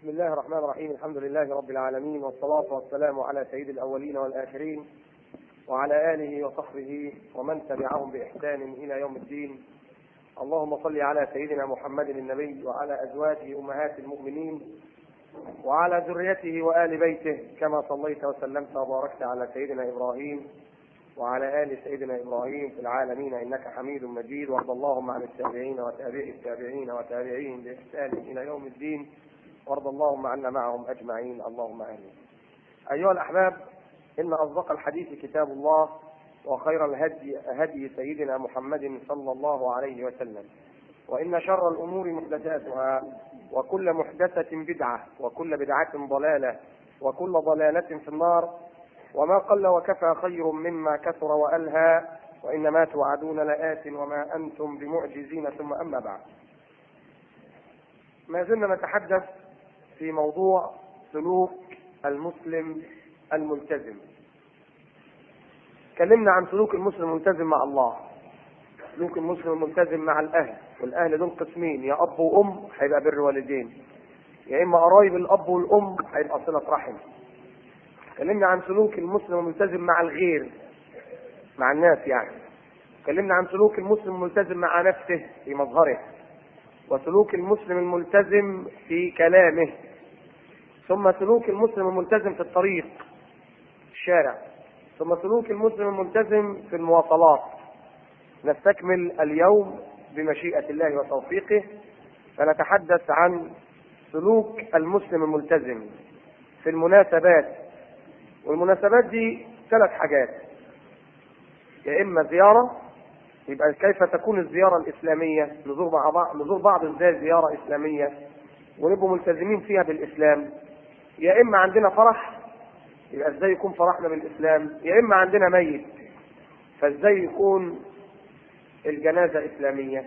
بسم الله الرحمن الرحيم الحمد لله رب العالمين والصلاة والسلام على سيد الأولين والآخرين وعلى آله وصحبه ومن تبعهم بإحسان إلى يوم الدين اللهم صل على سيدنا محمد النبي وعلى أزواجه أمهات المؤمنين وعلى ذريته وآل بيته كما صليت وسلمت وباركت على سيدنا إبراهيم وعلى آل سيدنا إبراهيم في العالمين إنك حميد مجيد وارض اللهم عن التابعين وتابعي التابعين وتابعيهم بإحسان إلى يوم الدين وارض اللهم عنا معهم أجمعين اللهم آمين أيها الأحباب إن أصدق الحديث كتاب الله وخير الهدي هدي سيدنا محمد صلى الله عليه وسلم وإن شر الأمور محدثاتها وكل محدثة بدعة وكل بدعة ضلالة وكل ضلالة في النار وما قل وكفى خير مما كثر وألهى وإنما توعدون لآت وما أنتم بمعجزين ثم أما بعد ما زلنا نتحدث في موضوع سلوك المسلم الملتزم تكلمنا عن سلوك المسلم الملتزم مع الله سلوك المسلم الملتزم مع الاهل والاهل دول قسمين يا اب وام هيبقى بر والدين يا اما قرايب الاب والام هيبقى صله رحم اتكلمنا عن سلوك المسلم الملتزم مع الغير مع الناس يعني اتكلمنا عن سلوك المسلم الملتزم مع نفسه في مظهره وسلوك المسلم الملتزم في كلامه ثم سلوك المسلم الملتزم في الطريق في الشارع ثم سلوك المسلم الملتزم في المواصلات نستكمل اليوم بمشيئة الله وتوفيقه فنتحدث عن سلوك المسلم الملتزم في المناسبات والمناسبات دي ثلاث حاجات يا إما زيارة يبقى كيف تكون الزيارة الإسلامية نزور مع بعض نزور بعض ازاي زيارة إسلامية ونبقوا ملتزمين فيها بالإسلام يا إما عندنا فرح يبقى ازاي يكون فرحنا بالإسلام يا إما عندنا ميت فازاي يكون الجنازة إسلامية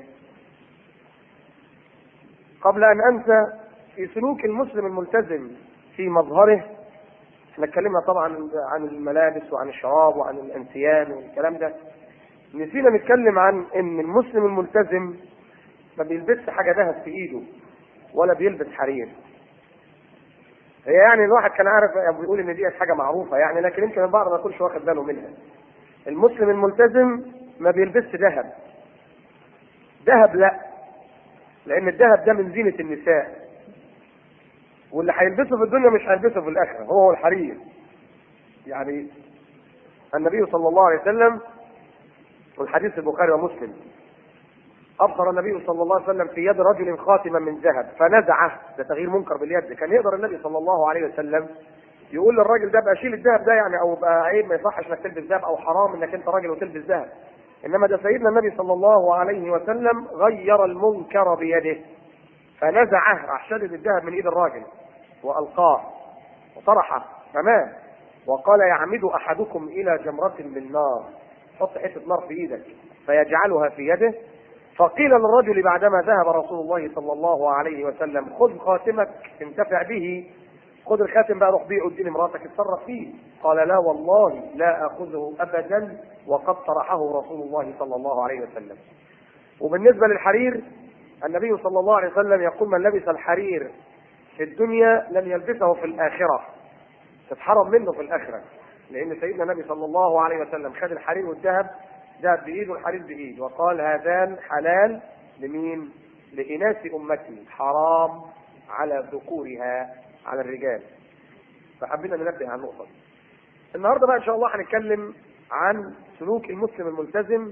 قبل أن أنسى في سلوك المسلم الملتزم في مظهره احنا اتكلمنا طبعا عن الملابس وعن الشراب وعن الانسيان والكلام ده نسينا نتكلم عن ان المسلم الملتزم ما بيلبسش حاجه ذهب في ايده ولا بيلبس حرير هي يعني الواحد كان عارف بيقول ان دي حاجه معروفه يعني لكن يمكن البعض ما يكونش واخد باله منها المسلم الملتزم ما بيلبسش ذهب ذهب لا لان الذهب ده من زينه النساء واللي هيلبسه في الدنيا مش هيلبسه في الاخره هو الحرير يعني النبي صلى الله عليه وسلم والحديث البخاري ومسلم ابصر النبي صلى الله عليه وسلم في يد رجل خاتما من ذهب فنزعه ده تغيير منكر باليد كان يقدر النبي صلى الله عليه وسلم يقول للراجل ده بقى شيل الذهب ده يعني او بقى عيب ما يصحش انك تلبس ذهب او حرام انك انت راجل وتلبس ذهب انما ده سيدنا النبي صلى الله عليه وسلم غير المنكر بيده فنزعه راح شدد الذهب من ايد الراجل والقاه وطرحه تمام وقال يعمد احدكم الى جمره من نار حط حته نار في ايدك فيجعلها في يده فقيل للرجل بعدما ذهب رسول الله صلى الله عليه وسلم خذ خاتمك انتفع به خذ الخاتم بقى روح بيه قدام مراتك اتصرف فيه قال لا والله لا اخذه ابدا وقد طرحه رسول الله صلى الله عليه وسلم وبالنسبه للحرير النبي صلى الله عليه وسلم يقول من لبس الحرير في الدنيا لم يلبسه في الاخره تتحرم منه في الاخره لان سيدنا النبي صلى الله عليه وسلم خد الحرير والذهب ذهب بايد والحرير بايد وقال هذان حلال لمين؟ لاناث امتي حرام على ذكورها على الرجال فحبينا ننبه على النقطه دي. النهارده بقى ان شاء الله هنتكلم عن سلوك المسلم الملتزم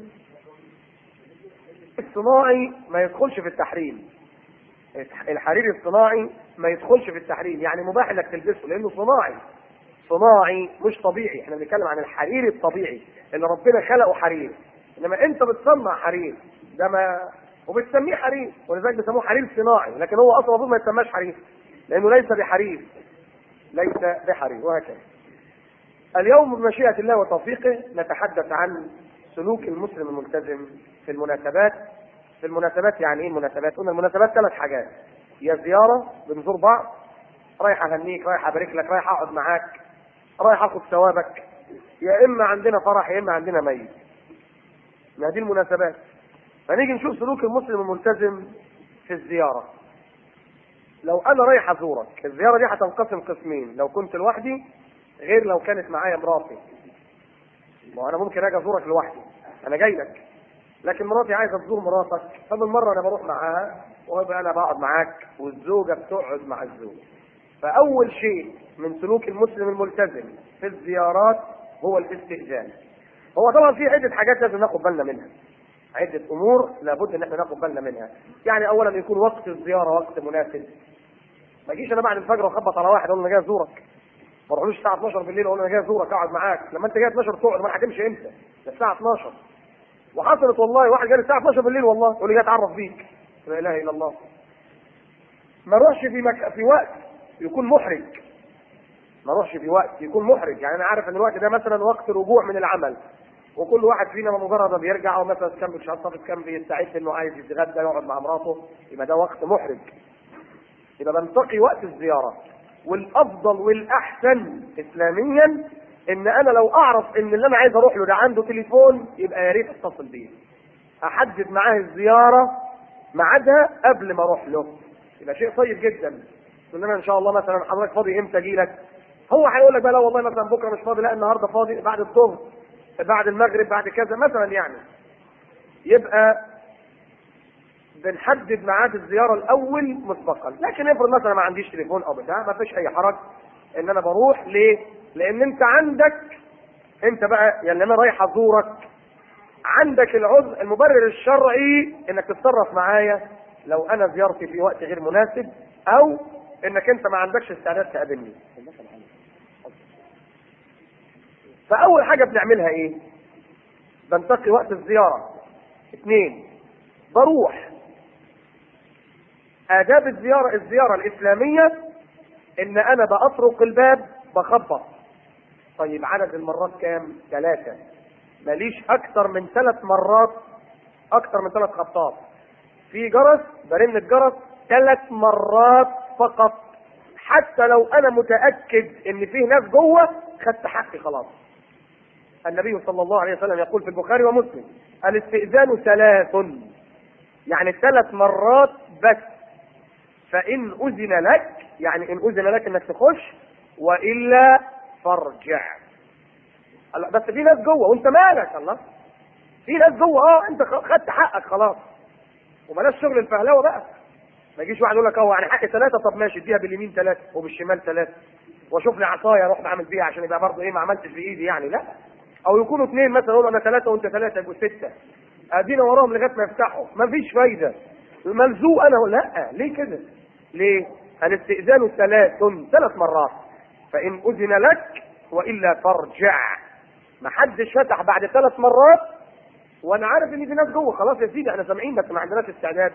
الصناعي ما يدخلش في التحريم الحرير الصناعي ما يدخلش في التحريم يعني مباح انك تلبسه لانه صناعي صناعي مش طبيعي احنا بنتكلم عن الحرير الطبيعي اللي ربنا خلقه حرير انما انت بتصنع حرير ده ما وبتسميه حرير ولذلك بيسموه حرير صناعي لكن هو اصلا المفروض ما يسماش حرير لانه ليس بحرير ليس بحرير وهكذا اليوم بمشيئة الله وتوفيقه نتحدث عن سلوك المسلم الملتزم في المناسبات في المناسبات يعني ايه المناسبات؟ قلنا المناسبات ثلاث حاجات يا زيارة بنزور بعض رايح اهنيك رايح ابارك لك رايح اقعد معاك رايح اخد ثوابك يا اما عندنا فرح يا اما عندنا ميت ما دي المناسبات فنيجي نشوف سلوك المسلم الملتزم في الزيارة لو انا رايح ازورك الزياره دي هتنقسم قسمين لو كنت لوحدي غير لو كانت معايا مراتي ما انا ممكن اجي ازورك لوحدي انا جاي لك لكن مراتي عايزه تزور مراتك فبالمره انا بروح معاها ويبقى انا بقعد معاك والزوجه بتقعد مع الزوج فاول شيء من سلوك المسلم الملتزم في الزيارات هو الاستئذان هو طبعا في عده حاجات لازم ناخد بالنا منها عده امور لابد ان احنا ناخد بالنا منها يعني اولا يكون وقت الزياره وقت مناسب ما اجيش انا بعد الفجر واخبط على واحد اقول له انا جاي ازورك ما اروحلوش الساعه 12 بالليل اقول له انا جاي ازورك اقعد معاك لما انت جاي 12 تقعد ما هتمشي امتى؟ ده الساعه 12 وحصلت والله واحد جالي الساعه 12 بالليل والله يقول لي جاي اتعرف بيك لا اله الا الله ما اروحش في مك... في وقت يكون محرج ما اروحش في وقت يكون محرج يعني انا عارف ان الوقت ده مثلا وقت رجوع من العمل وكل واحد فينا مجرد ما بيرجع او مثلا كان بيشطف كان بيستعد انه عايز يتغدى يقعد مع مراته يبقى ده وقت محرج يبقى بنتقي وقت الزياره والافضل والاحسن اسلاميا ان انا لو اعرف ان اللي انا عايز اروح له ده عنده تليفون يبقى يا ريت اتصل بيه احدد معاه الزياره ميعادها قبل ما اروح له يبقى شيء طيب جدا تقول لنا ان شاء الله مثلا حضرتك فاضي امتى اجي لك هو هيقول لك بقى لا والله مثلا بكره مش فاضي لا النهارده فاضي بعد الظهر بعد المغرب بعد كذا مثلا يعني يبقى بنحدد ميعاد الزياره الاول مسبقا لكن افرض مثلا ما عنديش تليفون او بتاع ما فيش اي حرج ان انا بروح ليه لان انت عندك انت بقى يعني انا رايح ازورك عندك العذر المبرر الشرعي انك تتصرف معايا لو انا زيارتي في وقت غير مناسب او انك انت ما عندكش استعداد تقابلني فاول حاجه بنعملها ايه بنتقي وقت الزياره اثنين بروح آداب الزيارة الزيارة الإسلامية إن أنا بأطرق الباب بخبط طيب عدد المرات كام؟ ثلاثة ماليش أكثر من ثلاث مرات أكثر من ثلاث خطات في جرس برن الجرس ثلاث مرات فقط حتى لو أنا متأكد إن فيه ناس جوه خدت حقي خلاص النبي صلى الله عليه وسلم يقول في البخاري ومسلم الاستئذان ثلاث يعني ثلاث مرات بس فإن أذن لك يعني إن أذن لك إنك تخش وإلا فارجع الله بس في ناس جوه وأنت مالك الله في ناس جوه أه أنت خدت حقك خلاص وبلاش شغل الفهلوه بقى ما يجيش واحد يقول لك اه يعني حقي ثلاثه طب ماشي اديها باليمين ثلاثه وبالشمال ثلاثه واشوف لي عصايه اروح اعمل بيها عشان يبقى برضه ايه ما عملتش بايدي يعني لا او يكونوا اثنين مثلا يقولوا انا ثلاثه وانت ثلاثه يبقوا سته ادينا وراهم لغايه ما يفتحوا ما فيش فايده ملزوق انا لا ليه كده؟ ليه؟ الاستئذان ثلاث ثلاث مرات فان اذن لك والا فارجع ما حدش فتح بعد ثلاث مرات وانا عارف ان في ناس جوه خلاص يا سيدي احنا سامعين بس ما عندناش استعداد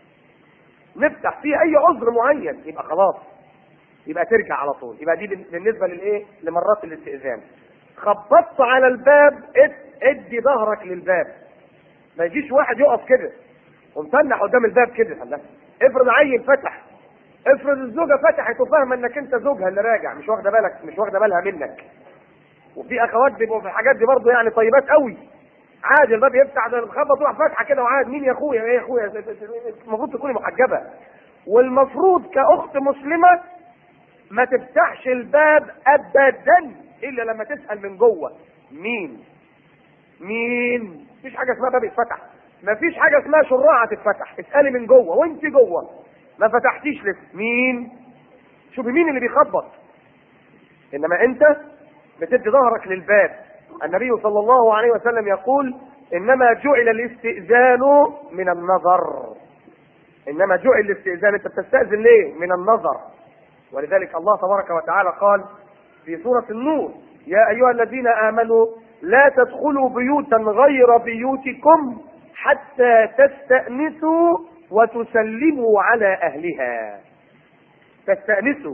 نفتح فيه اي عذر معين يبقى خلاص يبقى ترجع على طول يبقى دي بالنسبه للايه لمرات الاستئذان خبطت على الباب ادي ظهرك للباب ما يجيش واحد يقف كده ومتنح قدام الباب كده الله افرض عيل فتح افرض الزوجه فتحت وفاهمه انك انت زوجها اللي راجع مش واخده بالك مش واخده بالها منك وفي اخوات بيبقوا في الحاجات دي برضه يعني طيبات قوي عادي الباب يفتح ده بخبط تروح فاتحه كده وعادي مين يا اخويا ايه يا اخويا المفروض تكوني محجبه والمفروض كاخت مسلمه ما تفتحش الباب ابدا الا لما تسال من جوه مين مين مفيش حاجه اسمها باب يتفتح مفيش حاجه اسمها شراعه تتفتح اسالي من جوه وانت جوه ما فتحتيش لسه مين شوفي مين اللي بيخبط انما انت بتدي ظهرك للباب النبي صلى الله عليه وسلم يقول انما جعل الاستئذان من النظر انما جعل الاستئذان انت بتستاذن ليه من النظر ولذلك الله تبارك وتعالى قال في سوره النور يا ايها الذين امنوا لا تدخلوا بيوتا غير بيوتكم حتى تستأنسوا وتسلموا على أهلها تستأنسوا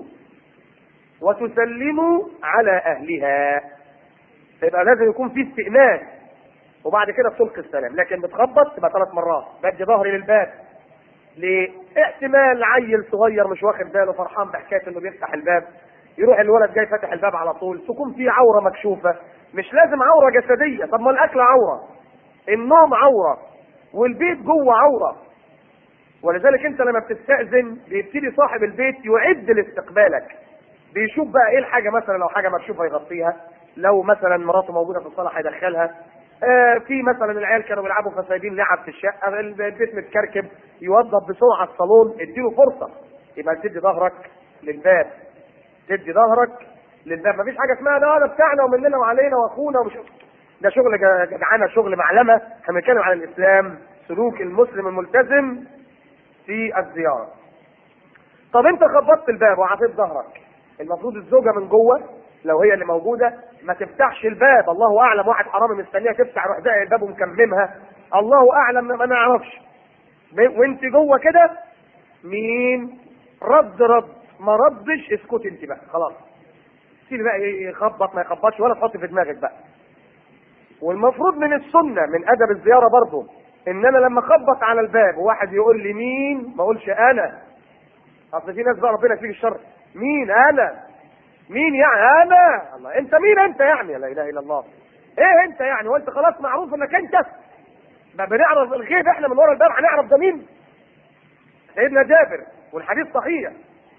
وتسلموا على أهلها يبقى لازم يكون في استئناس وبعد كده بتلقي السلام لكن بتخبط تبقى ثلاث مرات بدي ظهري للباب ليه؟ احتمال عيل صغير مش واخد باله فرحان بحكايه انه بيفتح الباب يروح الولد جاي فاتح الباب على طول تكون في عوره مكشوفه مش لازم عوره جسديه طب ما الاكل عوره النوم عوره والبيت جوه عوره ولذلك انت لما بتستأذن بيبتدي صاحب البيت يعد لاستقبالك بيشوف بقى ايه الحاجه مثلا لو حاجه مكشوفه يغطيها لو مثلا مراته موجوده في الصاله هيدخلها آه في مثلا العيال كانوا بيلعبوا فسايبين لعب في الشقه البيت متكركب يوضب بسرعه الصالون اديله فرصه يبقى تدي ظهرك للباب تدي ظهرك للباب مفيش حاجه اسمها ده ده بتاعنا ومننا وعلينا واخونا ومش ده شغل جدعانه شغل معلمه احنا بنتكلم عن الاسلام سلوك المسلم الملتزم في الزياره طب انت خبطت الباب وعطيت ظهرك المفروض الزوجه من جوه لو هي اللي موجوده ما تفتحش الباب الله اعلم واحد حرامي مستنيها تفتح روح داعي الباب ومكممها الله اعلم ما نعرفش وانت جوه كده مين رد رد ما ردش اسكت انت بقى خلاص سيبي بقى يخبط ما يخبطش ولا تحط في دماغك بقى والمفروض من السنه من ادب الزياره برضه ان انا لما اخبط على الباب وواحد يقول لي مين ما اقولش انا اصل في ناس بقى ربنا يكفيك الشر مين انا مين يعني انا الله انت مين انت يعني لا اله الا الله ايه انت يعني وانت خلاص معروف انك انت ما بنعرف الغيب احنا من ورا الباب هنعرف ده مين سيدنا جابر والحديث صحيح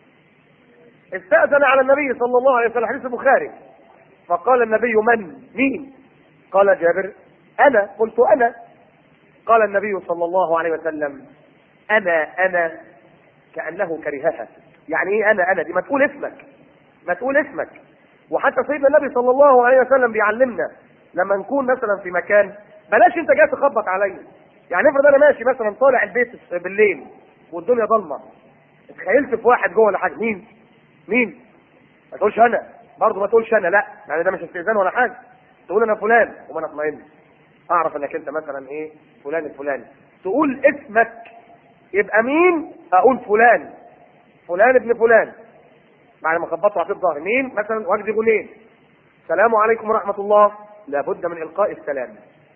استأذن على النبي صلى الله عليه وسلم حديث البخاري فقال النبي من مين قال جابر انا قلت انا قال النبي صلى الله عليه وسلم انا انا كانه كرهها يعني ايه انا انا دي ما تقول اسمك ما تقول اسمك وحتى سيدنا النبي صلى الله عليه وسلم بيعلمنا لما نكون مثلا في مكان بلاش انت جاي تخبط عليا يعني افرض انا ماشي مثلا طالع البيت بالليل والدنيا ضلمه اتخيلت في واحد جوه ولا حاجه مين مين ما تقولش انا برضه ما تقولش انا لا يعني ده مش استئذان ولا حاجه تقول انا فلان وما انا اطمئن اعرف انك انت مثلا ايه فلان الفلاني تقول اسمك يبقى مين اقول فلان فلان ابن فلان بعد ما خبطوا على الظهر مين مثلا وجدي غنين السلام عليكم ورحمه الله لابد من القاء السلام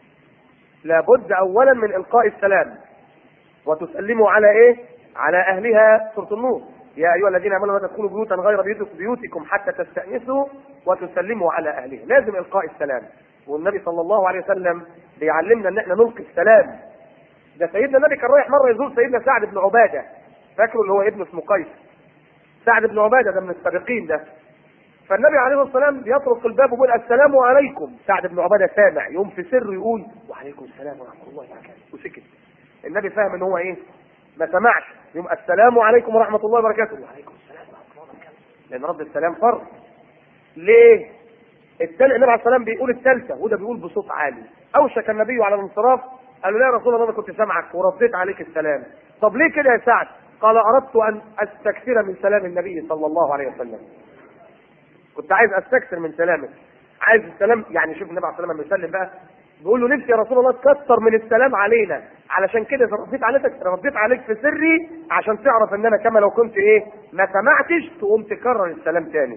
لابد اولا من القاء السلام وتسلموا على ايه على اهلها سوره النور يا ايها الذين امنوا لا تدخلوا بيوتا غير بيوتكم حتى تستانسوا وتسلموا على اهلها لازم القاء السلام والنبي صلى الله عليه وسلم بيعلمنا ان احنا نلقي السلام ده سيدنا النبي كان رايح مره يزور سيدنا سعد بن عباده فاكره اللي هو ابنه اسمه قيس سعد بن عباده ده من السابقين ده فالنبي عليه الصلاه والسلام بيطرق الباب ويقول السلام عليكم سعد بن عباده سامع يقوم في سر يقول وعليكم السلام ورحمه الله وبركاته وسكت النبي فاهم ان هو ايه ما سمعش يقوم السلام عليكم ورحمه الله وبركاته وعليكم السلام ورحمه الله وبركاته لان رد السلام فرض ليه التاني النبي عليه السلام بيقول الثالثه وده بيقول بصوت عالي اوشك النبي على الانصراف قال له لا يا رسول الله انا كنت سامعك ورديت عليك السلام طب ليه كده يا سعد قال اردت ان استكثر من سلام النبي صلى الله عليه وسلم كنت عايز استكثر من سلامك عايز السلام يعني شوف النبي عليه الصلاه والسلام لما بيسلم بقى بيقول له نفسي يا رسول الله تكتر من السلام علينا علشان كده رديت عليك رديت عليك في سري عشان تعرف ان انا كما لو كنت ايه ما سمعتش تقوم تكرر السلام تاني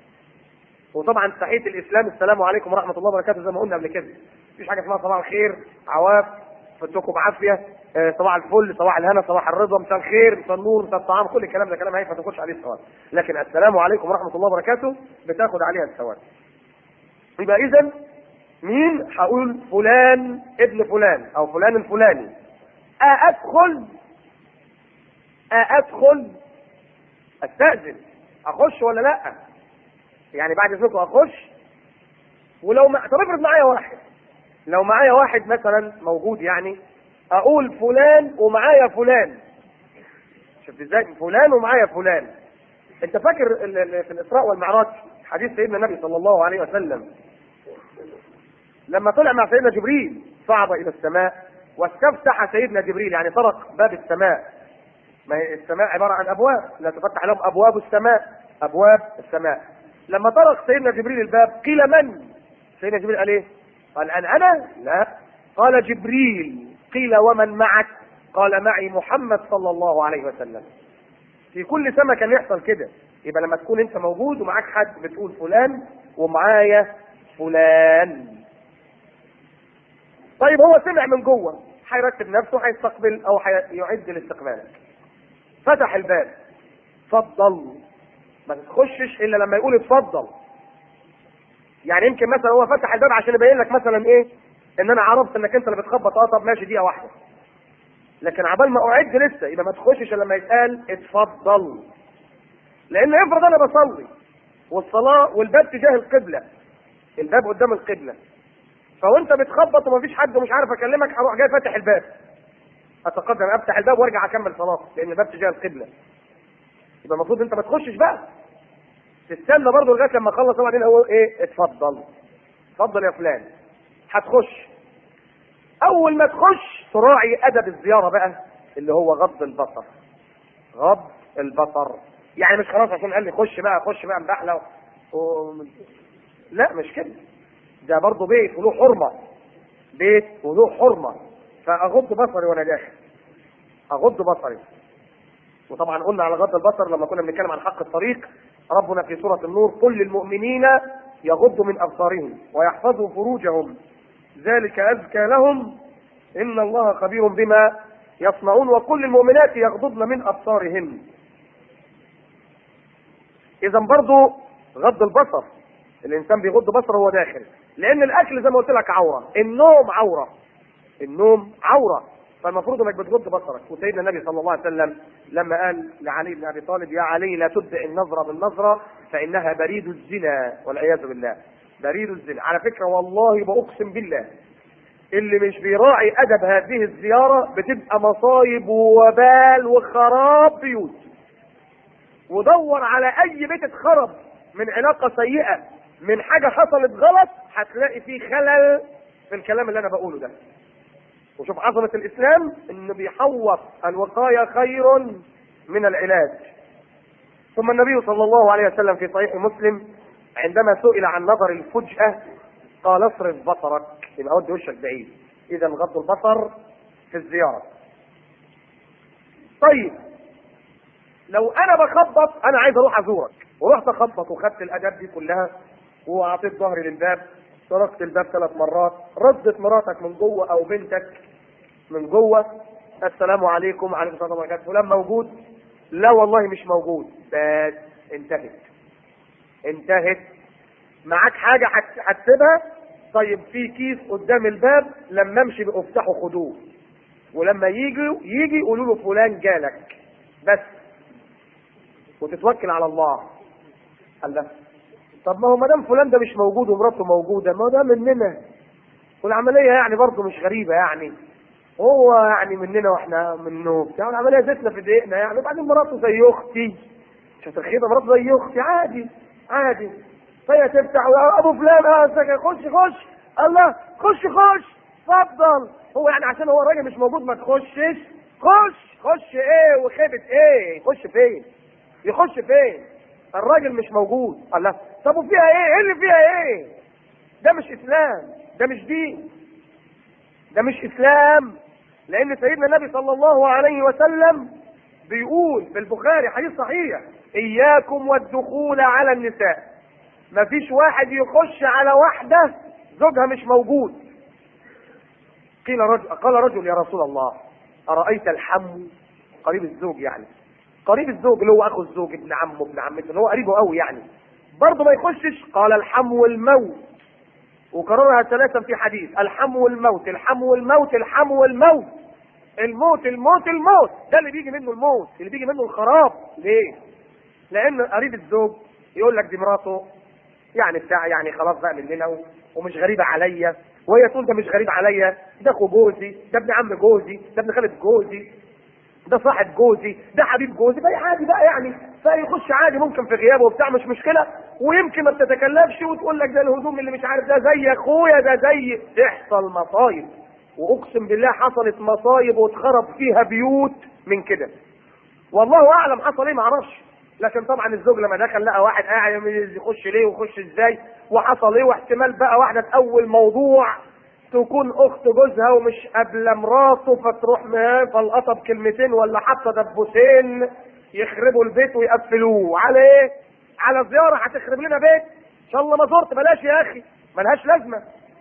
وطبعا تحيه الاسلام السلام عليكم ورحمه الله وبركاته زي ما قلنا قبل كده مفيش حاجه اسمها صباح الخير عواف فتكم بعافيه آه، صباح الفل صباح الهنا صباح الرضا مساء الخير مساء النور مساء الطعام كل الكلام ده كلام هينفع تخش عليه الثواب لكن السلام عليكم ورحمه الله وبركاته بتاخد عليها الثواب يبقى اذا مين هقول فلان ابن فلان او فلان الفلاني أأدخل أأدخل استأذن اخش ولا لا يعني بعد اذنكم اخش ولو ما... طب افرض معايا واحد لو معايا واحد مثلا موجود يعني اقول فلان ومعايا فلان شفت ازاي فلان ومعايا فلان انت فاكر ال- ال- في الاسراء والمعراج حديث سيدنا النبي صلى الله عليه وسلم لما طلع مع سيدنا جبريل صعد الى السماء واستفتح سيدنا جبريل يعني طرق باب السماء ما هي السماء عباره عن ابواب لا تفتح لهم ابواب السماء ابواب السماء لما طرق سيدنا جبريل الباب قيل من سيدنا جبريل قال ايه قال ان انا لا قال جبريل قيل ومن معك قال معي محمد صلى الله عليه وسلم في كل سنه كان يحصل كده يبقى لما تكون انت موجود ومعاك حد بتقول فلان ومعايا فلان طيب هو سمع من جوه هيرتب نفسه هيستقبل او هيعد لاستقبالك فتح الباب اتفضل ما تخشش الا لما يقول اتفضل يعني يمكن مثلا هو فتح الباب عشان يبين لك مثلا ايه ان انا عرفت انك انت اللي بتخبط اه طب ماشي دقيقه واحده لكن عبال ما اعد لسه يبقى ما تخشش الا لما يتقال اتفضل لان افرض انا بصلي والصلاه والباب تجاه القبله الباب قدام القبله فوانت بتخبط ومفيش حد ومش عارف اكلمك هروح جاي فاتح الباب اتقدم افتح الباب وارجع اكمل صلاتي لان الباب تجاه القبله يبقى المفروض انت ما تخشش بقى تستنى برضه لغايه لما اخلص وبعدين هو ايه اتفضل اتفضل يا فلان هتخش اول ما تخش تراعي ادب الزياره بقى اللي هو غض البصر غض البصر يعني مش خلاص عشان قال لي خش بقى خش بقى مبحلة و... لا مش كده ده برضه بيت وله حرمه بيت وله حرمه فاغض بصري وانا داخل اغض بصري وطبعا قلنا على غض البصر لما كنا بنتكلم عن حق الطريق ربنا في سوره النور قل للمؤمنين يغضوا من ابصارهم ويحفظوا فروجهم ذلك ازكى لهم ان الله خبير بما يصنعون وكل المؤمنات يغضضن من ابصارهن اذا برضو غض البصر الانسان بيغض بصره وهو داخل لان الاكل زي ما قلت لك عوره النوم عوره النوم عوره فالمفروض انك بتغض بصرك وسيدنا النبي صلى الله عليه وسلم لما قال لعلي بن ابي طالب يا علي لا تبدأ النظره بالنظره فانها بريد الزنا والعياذ بالله بريد الزنا على فكره والله باقسم بالله اللي مش بيراعي ادب هذه الزياره بتبقى مصايب ووبال وخراب بيوت ودور على اي بيت اتخرب من علاقه سيئه من حاجه حصلت غلط هتلاقي فيه خلل في الكلام اللي انا بقوله ده وشوف عظمه الاسلام انه بيحوط الوقايه خير من العلاج ثم النبي صلى الله عليه وسلم في صحيح مسلم عندما سئل عن نظر الفجأة قال اصرف بصرك يبقى ودي وشك بعيد اذا غض البصر في الزيارة طيب لو انا بخبط انا عايز اروح ازورك ورحت اخبط وخدت الاداب دي كلها واعطيت ظهري للباب طرقت الباب ثلاث مرات ردت مراتك من جوه او بنتك من جوه السلام عليكم وعليكم السلام ورحمه الله وبركاته فلان موجود لا والله مش موجود بس انتهت انتهت معاك حاجه هت- هتسيبها طيب في كيس قدام الباب لما امشي افتحوا خدوه ولما يجوا يجي يقولوا له فلان جالك بس وتتوكل على الله قال لا طب ما هو ما دام فلان ده مش موجود ومراته موجوده ما هو ده مننا والعمليه يعني برضه مش غريبه يعني هو يعني مننا واحنا منه بتاع العمليه زيتنا في دقيقنا يعني وبعدين مراته زي اختي مش هترخيبه مراته زي اختي عادي عادي فهي تفتح يا ابو فلان اه سكن خش خش الله خش خش اتفضل هو يعني عشان هو الراجل مش موجود ما تخشش خش خش ايه وخيبه ايه يخش فين يخش فين الراجل مش موجود الله طب وفيها ايه ايه اللي فيها ايه ده مش اسلام ده مش دين ده مش اسلام لان سيدنا النبي صلى الله عليه وسلم بيقول في البخاري حديث صحيح اياكم والدخول على النساء مفيش واحد يخش على واحدة زوجها مش موجود قيل رجل قال رجل يا رسول الله أرأيت الحم قريب الزوج يعني قريب الزوج اللي هو أخو الزوج ابن عمه ابن عمته اللي هو قريبه قوي يعني برضه ما يخشش قال الحم والموت وكررها ثلاثا في حديث الحم والموت الحم والموت الحم والموت الموت الموت الموت ده اللي بيجي منه الموت اللي بيجي منه الخراب ليه؟ لأن قريب الزوج يقول لك دي مراته يعني بتاع يعني خلاص بقى مننا و- ومش غريبة عليا وهي تقول ده مش غريب عليا ده اخو جوزي ده ابن عم جوزي ده ابن خالة جوزي ده صاحب جوزي ده حبيب جوزي فهي عادي بقى يعني فيخش عادي ممكن في غيابه وبتاع مش مشكله ويمكن ما بتتكلمش وتقول لك ده الهدوم اللي مش عارف ده زي اخويا ده زي تحصل مصايب واقسم بالله حصلت مصايب واتخرب فيها بيوت من كده والله اعلم حصل ايه معرفش لكن طبعا الزوج لما دخل لقى واحد قاعد يخش ليه ويخش ازاي وحصل ايه واحتمال بقى واحده اول موضوع تكون اخت جوزها ومش قبل مراته فتروح معاه فلقطه بكلمتين ولا حتى دبوسين يخربوا البيت ويقفلوه على ايه؟ على زياره هتخرب لنا بيت ان شاء الله ما زرت بلاش يا اخي ملهاش لازمه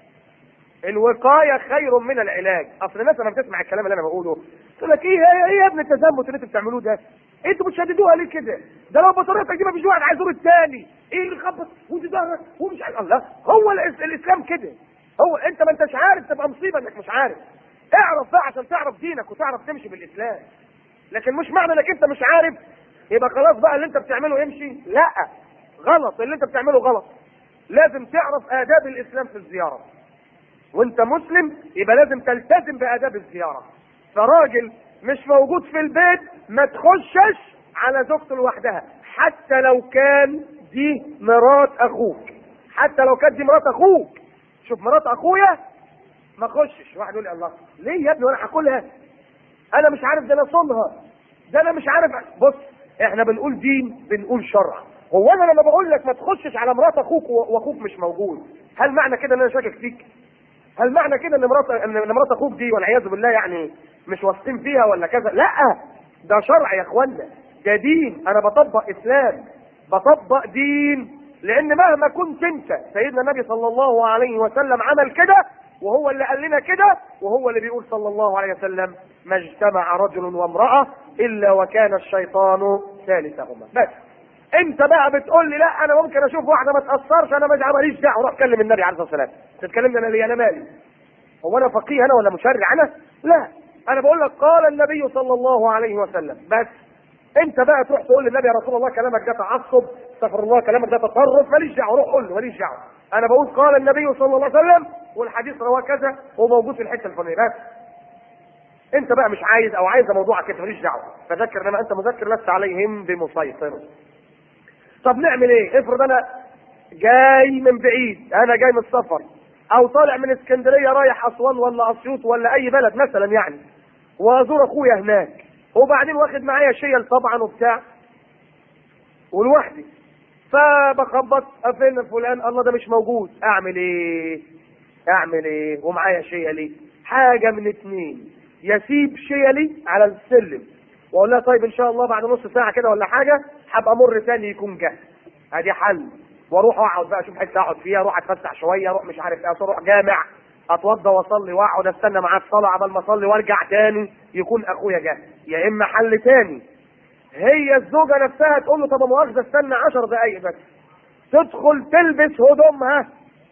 الوقايه خير من العلاج اصل الناس لما بتسمع الكلام اللي انا بقوله تقول لك ايه ايه ايه يا ابن التزمت اللي انتوا بتعملوه ده انتوا بتشددوها ليه كده ده لو بطريقتك دي ما فيش واحد عايز يزور الثاني ايه اللي خبط ودي ظهرك ومش عارف الله هو الإس- الاسلام كده هو انت ما انتش عارف تبقى مصيبه انك مش عارف اعرف بقى عشان تعرف دينك وتعرف تمشي بالاسلام لكن مش معنى انك انت مش عارف يبقى خلاص بقى اللي انت بتعمله يمشي لا غلط اللي انت بتعمله غلط لازم تعرف آداب الإسلام في الزيارة وانت مسلم يبقى لازم تلتزم بآداب الزيارة فراجل مش موجود في البيت ما تخشش على زوجته لوحدها حتى لو كان دي مرات أخوك حتى لو كانت دي مرات أخوك شوف مرات أخويا ما خشش واحد يقول لي الله ليه يا ابني وانا هاكلها انا مش عارف ده انا صونها ده انا مش عارف بص احنا بنقول دين بنقول شرع هو انا لما بقول لك ما تخشش على مرات اخوك واخوك مش موجود هل معنى كده ان انا شاكك فيك هل معنى كده ان مرات ان مرات اخوك دي والعياذ بالله يعني مش واثقين فيها ولا كذا لا ده شرع يا اخوانا ده دين انا بطبق اسلام بطبق دين لان مهما كنت انت سيدنا النبي صلى الله عليه وسلم عمل كده وهو اللي قال لنا كده وهو اللي بيقول صلى الله عليه وسلم ما اجتمع رجل وامرأة إلا وكان الشيطان ثالثهما بس انت بقى بتقول لي لا انا ممكن اشوف واحده ما تاثرش انا مش ماليش دعوه روح كلم النبي عليه الصلاه والسلام تتكلمني انا ليه انا مالي هو انا فقيه انا ولا مشرع انا لا انا بقول لك قال النبي صلى الله عليه وسلم بس انت بقى تروح تقول للنبي يا رسول الله كلامك ده تعصب استغفر الله كلامك ده تطرف ماليش دعوه روح قول له ماليش دعوه انا بقول قال النبي صلى الله عليه وسلم والحديث رواه كذا وموجود في الحته الفلانيه بس انت بقى مش عايز او عايز موضوعك كده ماليش دعوه فذكر انما انت مذكر لست عليهم بمسيطر طب نعمل ايه افرض انا جاي من بعيد انا جاي من السفر او طالع من اسكندريه رايح اسوان ولا اسيوط ولا اي بلد مثلا يعني وازور اخويا هناك وبعدين واخد معايا شيل طبعا وبتاع ولوحدي فبخبط فين فلان الله ده مش موجود اعمل ايه اعمل ايه ومعايا شيلي حاجه من اتنين يسيب شيلي على السلم واقول لها طيب ان شاء الله بعد نص ساعه كده ولا حاجه هبقى امر تاني يكون جه ادي حل واروح اقعد بقى اشوف حته اقعد فيها اروح اتفسح شويه اروح مش عارف ايه اروح جامع اتوضى واصلي واقعد استنى معاه الصلاه عبال ما اصلي وارجع تاني يكون اخويا جه يا اما حل تاني هي الزوجه نفسها تقول له طب يا مؤاخذه استنى 10 دقائق بس تدخل تلبس هدومها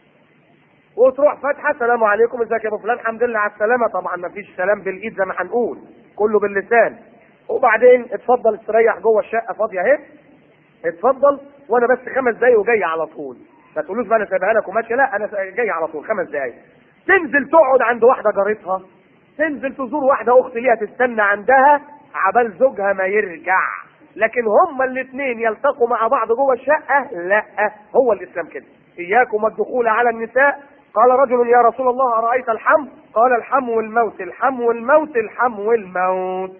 وتروح فاتحه السلام عليكم ازيك يا ابو فلان الحمد لله على السلامه طبعا ما فيش سلام بالايد زي ما هنقول كله باللسان وبعدين اتفضل استريح جوه الشقه فاضيه اهي اتفضل وانا بس خمس دقايق وجاي على طول ما تقولوش بقى انا سايبها لك وماشي لا انا جاي على طول خمس دقايق تنزل تقعد عند واحده جارتها تنزل تزور واحده اخت ليها تستنى عندها عبال زوجها ما يرجع لكن هما الاثنين يلتقوا مع بعض جوه الشقه لا هو الاسلام كده اياكم الدخول على النساء قال رجل يا رسول الله ارايت الحم قال الحم والموت الحم والموت الحم والموت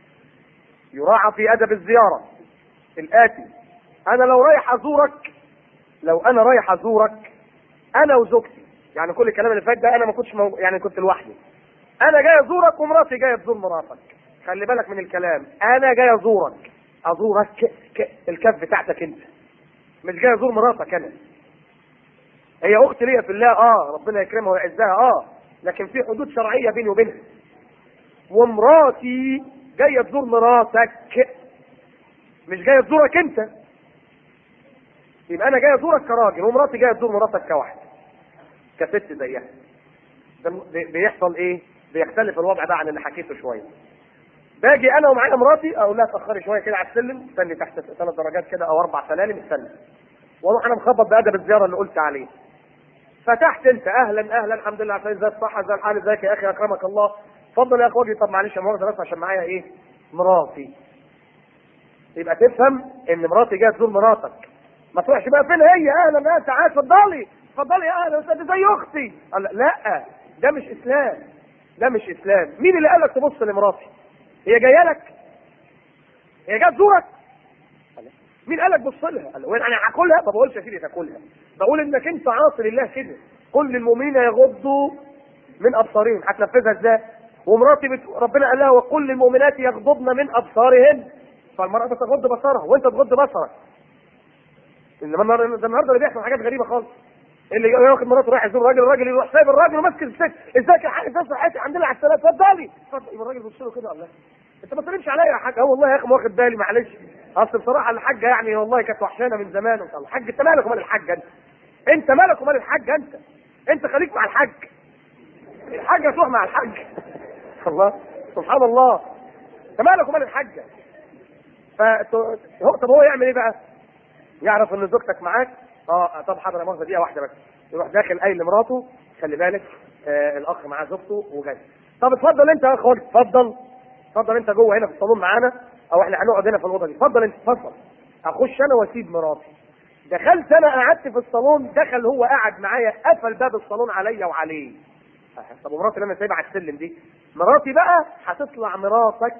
يراعى في ادب الزياره الاتي انا لو رايح ازورك لو انا رايح ازورك انا وزوجتي يعني كل الكلام اللي فات ده انا ما كنتش مو... يعني كنت لوحدي انا جاي ازورك ومراتي جايه تزور مراتك خلي بالك من الكلام انا جاي ازورك ازورك ك... ك... الكف بتاعتك انت مش جاي ازور مراتك انا هي اختي ليا في الله اه ربنا يكرمها ويعزها اه لكن في حدود شرعيه بيني وبينها ومراتي جايه تزور مراتك مش جايه تزورك انت يبقى انا جاي ازورك كراجل ومراتي جايه تزور مراتك كواحد كست زيها بيحصل ايه بيختلف الوضع ده عن اللي حكيته شويه باجي انا ومعايا مراتي اقول لها اتاخري شويه كده على السلم استني تحت ثلاث درجات كده او اربع سلالم استني واروح انا مخبط بادب الزياره اللي قلت عليه فتحت انت اهلا اهلا الحمد لله عشان ازاي الصحه ازاي الحال ازيك يا اخي اكرمك الله اتفضل يا اخواتي طب معلش يا مؤاخذه بس عشان معايا ايه مراتي يبقى تفهم ان مراتي جايه تزور مراتك ما تروحش بقى فين هي اهلا اهلا تعالى اتفضلي اتفضلي يا اهلا استاذ زي اختي لا ده مش اسلام ده مش اسلام مين اللي قال لك تبص لمراتي هي جايه لك هي جايه تزورك مين قال لك بص لها قال وين انا هاكلها ما بقولش يا سيدي تاكلها بقول انك انت عاصي لله كده كل للمؤمنين يغضوا من ابصارهم هتنفذها ازاي ومراتي بت... ربنا قال لها وكل المؤمنات يغضضن من ابصارهن فالمراه بتغض بصرها وانت تغض بصرك انما النهارده ده النهارده اللي بيحصل حاجات غريبه خالص اللي ياخد مراته رايح يزور راجل الراجل يروح سايب الراجل وماسك الست ازيك يا حاج ازيك صحتي الحمد لله على السلامه اتفضلي اتفضل يبقى الراجل بيبص له كده الله انت ما تسلمش عليا يا حاج اه والله يا اخي ما واخد بالي معلش اصل بصراحه الحاجه يعني والله كانت وحشانه من زمان وقال الحاج انت مالك ومال الحاج انت انت مالك ومال الحاج انت انت خليك مع الحاج الحاجه تروح مع الحاج الله سبحان الله انت مالك ومال الحاجه ف طب هو يعمل ايه بقى؟ يعرف ان زوجتك معاك اه طب حاضر يا مؤاخذه دقيقه واحده بس يروح داخل قايل لمراته خلي بالك آه الاخ معاه زوجته وجاي طب اتفضل انت يا اخ اتفضل اتفضل انت جوه هنا في الصالون معانا او احنا هنقعد هنا في الاوضه دي اتفضل انت اتفضل اخش انا واسيب مراتي دخلت انا قعدت في الصالون دخل هو قعد معايا قفل باب الصالون عليا وعليه طب ومراتي اللي انا سايبها على السلم دي مراتي بقى هتطلع مراتك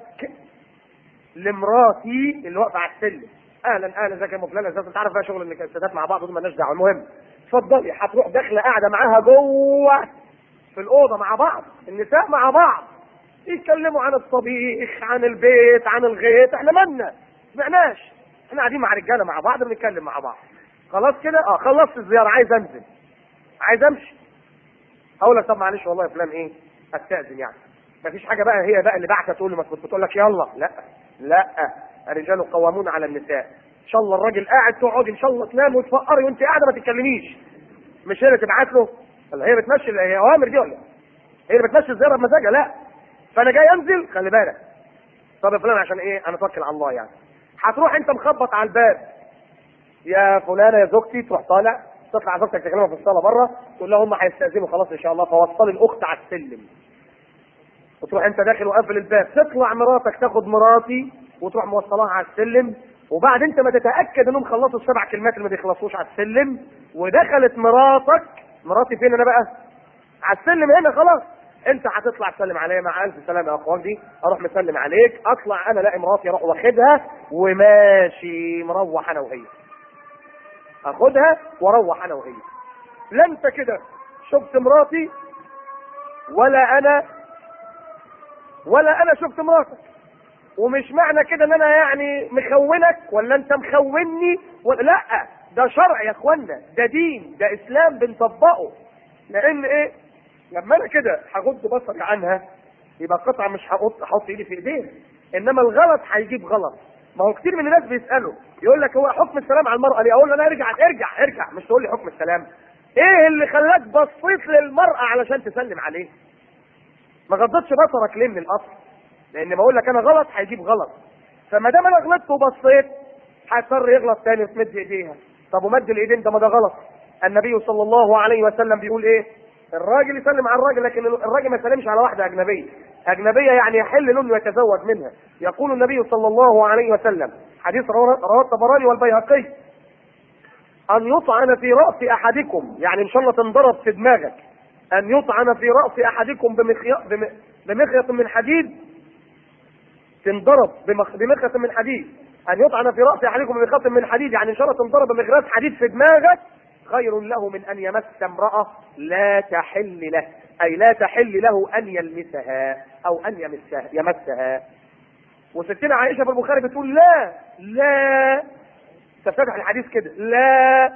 لمراتي اللي واقفه على السلم اهلا اهلا ازيك يا ام فلان ازيك انت عارف بقى شغل ان السادات مع بعض ودول مالناش دعوه المهم اتفضلي هتروح داخله قاعده معاها جوه في الاوضه مع بعض النساء مع بعض يتكلموا عن الطبيخ عن البيت عن الغيط احنا مالنا سمعناش احنا قاعدين مع رجاله مع بعض بنتكلم مع بعض خلاص كده اه خلصت الزياره عايز انزل عايز امشي اقول لك طب معلش والله يا فلان ايه استاذن يعني مفيش حاجه بقى هي بقى اللي بعتها تقول لي ما كنت بتقول لك يلا لا لا الرجال قوامون على النساء ان شاء الله الراجل قاعد تقعد ان شاء الله تنام وتفقري وانت قاعده ما تتكلميش مش هي اللي تبعت له ولا هي بتمشي هي اوامر دي ولا هي اللي بتمشي الزياره بمزاجها لا فانا جاي انزل خلي بالك طب يا فلان عشان ايه انا اتوكل على الله يعني هتروح انت مخبط على الباب يا فلانه يا زوجتي تروح طالع تطلع زوجتك تكلمها في الصاله بره تقول لها هم هيستاذنوا خلاص ان شاء الله فوصلي الاخت على السلم وتروح انت داخل وقافل الباب تطلع مراتك تاخد مراتي وتروح موصلاها على السلم وبعد انت ما تتاكد انهم خلصوا السبع كلمات اللي ما بيخلصوش على السلم ودخلت مراتك مراتي فين انا بقى؟ على السلم هنا خلاص انت هتطلع تسلم عليا مع الف سلامه يا اخوان دي اروح مسلم عليك اطلع انا الاقي مراتي اروح واخدها وماشي مروح انا وهي اخدها واروح انا وهي لا انت كده شفت مراتي ولا انا ولا انا شفت مراتك ومش معنى كده ان انا يعني مخونك ولا انت مخوني ولا لا ده شرع يا اخوانا ده دين ده اسلام بنطبقه لان ايه لما انا كده هغض بصري عنها يبقى قطعه مش هحط احط ايدي في ايديها انما الغلط هيجيب غلط ما هو كتير من الناس بيسالوا يقول لك هو حكم السلام على المراه ليه اقول له انا ارجع ارجع ارجع مش تقول لي حكم السلام ايه اللي خلاك بصيت للمراه علشان تسلم عليه ما غضتش بصرك ليه من الاصل لان ما اقول لك انا غلط هيجيب غلط فما دام انا غلطت وبصيت هيضطر يغلط تاني وتمد ايديها طب ومد الايدين ده ما ده غلط النبي صلى الله عليه وسلم بيقول ايه الراجل يسلم على الراجل لكن الراجل ما يسلمش على واحده اجنبيه اجنبيه يعني يحل له انه يتزوج منها يقول النبي صلى الله عليه وسلم حديث رواه الطبراني والبيهقي ان يطعن في راس احدكم يعني ان شاء الله تنضرب في دماغك ان يطعن في راس احدكم بمخيط بمخيط من حديد تنضرب بمخيط من حديد ان يطعن في راس احدكم بمخيط من حديد يعني ان شاء الله تنضرب بمخيط حديد في دماغك خير له من ان يمس امراه لا تحل له اي لا تحل له ان يلمسها او ان يمسها يمسها وستنا عائشه في البخاري بتقول لا لا تفتح الحديث كده لا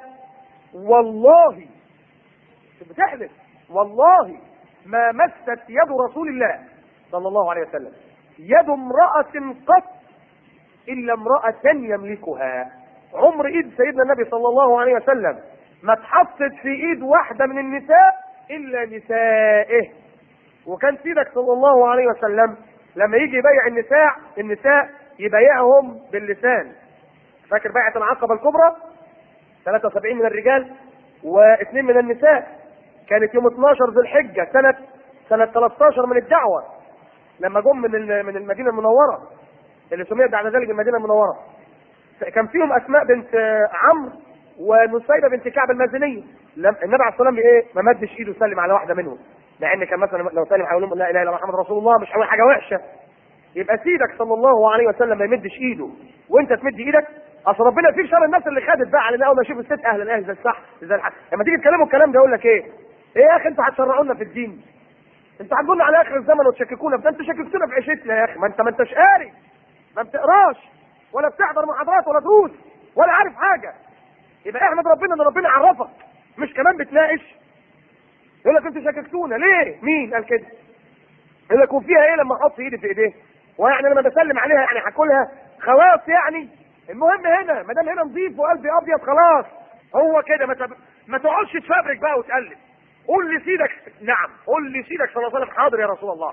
والله بتحلف والله ما مست يد رسول الله صلى الله عليه وسلم يد امرأة قط إلا امرأة يملكها عمر إيد سيدنا النبي صلى الله عليه وسلم ما اتحطت في إيد واحدة من النساء إلا نسائه وكان سيدك صلى الله عليه وسلم لما يجي يبيع النساء النساء يبيعهم باللسان فاكر بيعة العقبة الكبرى 73 من الرجال واثنين من النساء كانت يوم 12 ذي الحجة سنة سنة 13 من الدعوة لما جم من من المدينة المنورة اللي سميت بعد ذلك المدينة المنورة كان فيهم أسماء بنت عمرو ونسيبة بنت كعب المازنية النبي عليه الصلاة والسلام ايه ما مدش ايده سلم على واحدة منهم مع ان كان مثلا لو سلم هيقول لهم لا اله الا محمد رسول الله مش هيقول حاجة وحشة يبقى سيدك صلى الله عليه وسلم ما يمدش ايده وانت تمد ايدك اصل ربنا في شر الناس اللي خدت بقى علينا اول ما يشوف الست اهلا اهلا زي الصح زي الحق لما تيجي تكلموا الكلام ده يقول لك ايه؟ ايه يا اخي انتوا هتشرعونا في الدين؟ انتوا هتقولنا على اخر الزمن وتشككونا في ده انتوا شككتونا في عيشتنا يا اخي ما انت ما انتش قاري ما بتقراش ولا بتحضر محاضرات ولا دروس ولا عارف حاجه يبقى احمد ربنا ان ربنا عرفك مش كمان بتناقش يقول لك انتوا شككتونا ليه؟ مين قال كده؟ يقول لك وفيها ايه لما احط ايدي في ايديه؟ ويعني لما بسلم عليها يعني هاكلها خلاص يعني المهم هنا ما دام هنا نظيف وقلبي ابيض خلاص هو كده ما تب... ما تقعدش تفبرك بقى وتقلب قول لسيدك نعم قول لسيدك صلى الله عليه وسلم حاضر يا رسول الله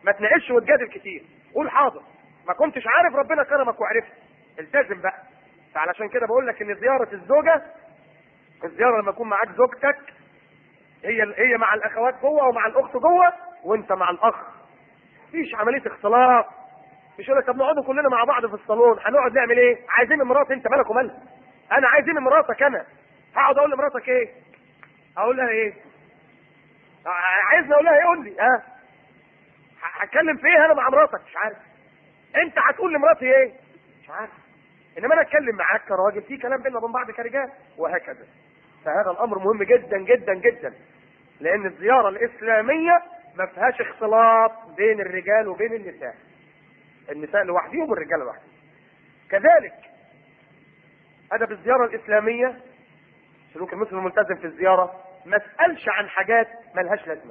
ما تناقش وتجادل كتير قول حاضر ما كنتش عارف ربنا كرمك وعرفت التزم بقى فعلشان كده بقول لك ان زياره الزوجه الزياره لما يكون معاك زوجتك هي هي مع الاخوات جوه ومع الاخت جوه وانت مع الاخ مفيش عمليه اختلاط مش يقول لك طب نقعدوا كلنا مع بعض في الصالون هنقعد نعمل ايه عايزين مراتي انت مالك ومالها انا عايزين مراتك انا هقعد اقول لمراتك ايه اقول لها ايه عايزني اقول لها ايه قول لي ها هتكلم في ايه انا مع مراتك مش عارف انت هتقول لمراتي ايه مش عارف انما انا اتكلم معاك كراجل في كلام بيننا وبين بعض كرجال وهكذا فهذا الامر مهم جدا جدا جدا لان الزياره الاسلاميه ما فيهاش اختلاط بين الرجال وبين النساء النساء لوحدهم والرجال لوحدهم كذلك ادب الزياره الاسلاميه سلوك المسلم الملتزم في الزياره ما اسالش عن حاجات ملهاش لازمه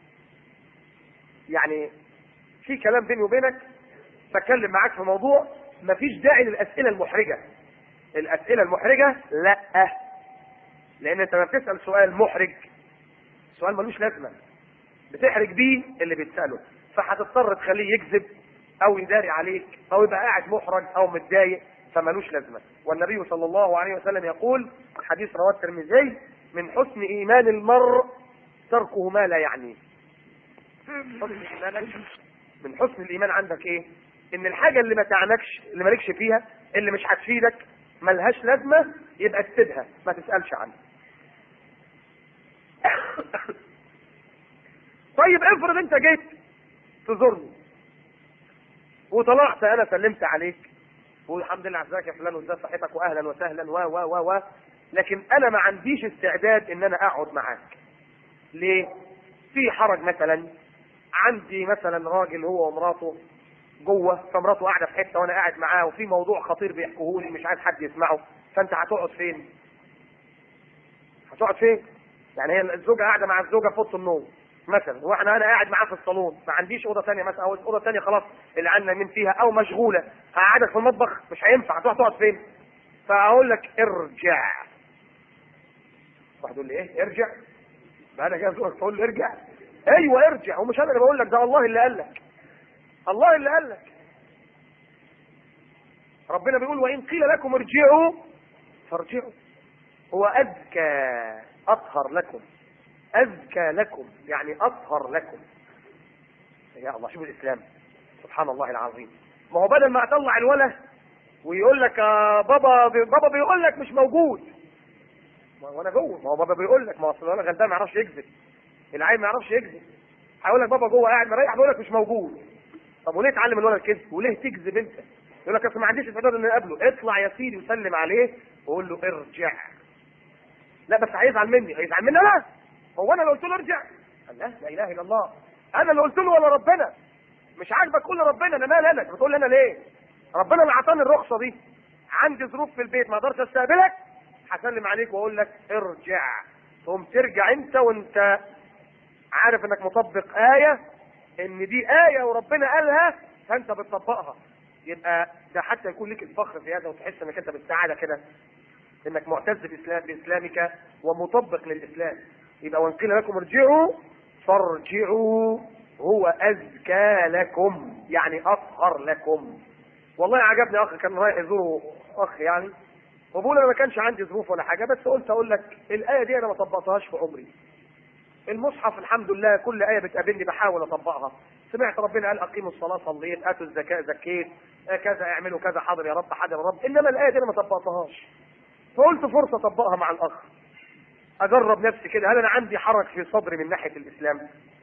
يعني في كلام بيني وبينك بتكلم معاك في موضوع مفيش داعي للاسئله المحرجه الاسئله المحرجه لا لان انت لما بتسال سؤال محرج سؤال ملوش لازمه بتحرج بيه اللي بتساله فهتضطر تخليه يكذب او يداري عليك او يبقى قاعد محرج او متضايق فملوش لازمه والنبي صلى الله عليه وسلم يقول حديث رواه الترمذي من حسن ايمان المرء تركه ما لا يعنيه حسن ايمانك من حسن الايمان عندك ايه ان الحاجه اللي ما تعنكش اللي مالكش فيها اللي مش هتفيدك ملهاش لازمه يبقى تسيبها ما تسالش عنها طيب افرض انت جيت تزورني وطلعت انا سلمت عليك والحمد لله عزاك يا فلان وازاي صحتك واهلا وسهلا و و و و لكن انا ما عنديش استعداد ان انا اقعد معاك ليه في حرج مثلا عندي مثلا راجل هو ومراته جوه فمراته قاعده في حته وانا قاعد معاه وفي موضوع خطير بيحكوه لي مش عايز حد يسمعه فانت هتقعد فين؟ هتقعد فين؟ يعني هي الزوجه قاعده مع الزوجه في اوضه النوم مثلا واحنا انا قاعد معاه في الصالون ما عنديش اوضه ثانيه مثلا او اوضه ثانيه خلاص اللي عندنا من فيها او مشغوله هقعدك في المطبخ مش هينفع تروح تقعد فين؟ فاقول لك ارجع واحد يقول لي ايه ارجع؟ بقى انا جاي ازورك تقول لي ارجع ايوه ارجع ومش انا اللي بقول لك ده الله اللي قال لك الله اللي قال لك ربنا بيقول وان قيل لكم ارجعوا فارجعوا هو اذكى اطهر لكم أزكى لكم يعني أطهر لكم يا الله شوف الإسلام سبحان الله العظيم ما هو بدل ما أطلع الوله ويقول لك آه بابا بي بابا بيقول لك مش موجود وانا جوه ما هو بابا بيقول لك ما اصل انا غلبان ما يعرفش يكذب العيل ما يعرفش يكذب هيقول لك بابا جوه قاعد مريح بيقول لك مش موجود طب وليه تعلم الولد الكذب وليه تكذب انت يقول لك اصل ما عنديش استعداد ان اقابله اطلع يا سيدي وسلم عليه وقول له ارجع لا بس هيزعل مني هيزعل مني انا هو انا اللي قلت له ارجع قال لا لا اله الا الله انا اللي قلت له ولا ربنا مش عاجبك قول لربنا انا مال انا بتقول لي انا ليه ربنا اللي اعطاني الرخصه دي عندي ظروف في البيت ما اقدرش استقبلك هسلم عليك واقول لك ارجع تقوم ترجع انت وانت عارف انك مطبق ايه ان دي ايه وربنا قالها فانت بتطبقها يبقى ده حتى يكون لك الفخر في هذا وتحس انك انت بالسعاده كده انك معتز بإسلام باسلامك ومطبق للاسلام يبقى وان قيل لكم ارجعوا فارجعوا هو ازكى لكم يعني اطهر لكم والله عجبني اخ كان رايح يزوره اخ يعني وبقول انا ما كانش عندي ظروف ولا حاجه بس قلت اقول لك الايه دي انا ما طبقتهاش في عمري المصحف الحمد لله كل ايه بتقابلني بحاول اطبقها سمعت ربنا قال اقيموا الصلاه صليت اتوا الزكاه زكيت كذا اعملوا كذا حاضر يا رب حاضر يا رب انما الايه دي انا ما طبقتهاش فقلت فرصه اطبقها مع الاخ اجرب نفسي كده هل انا عندي حرج في صدري من ناحيه الاسلام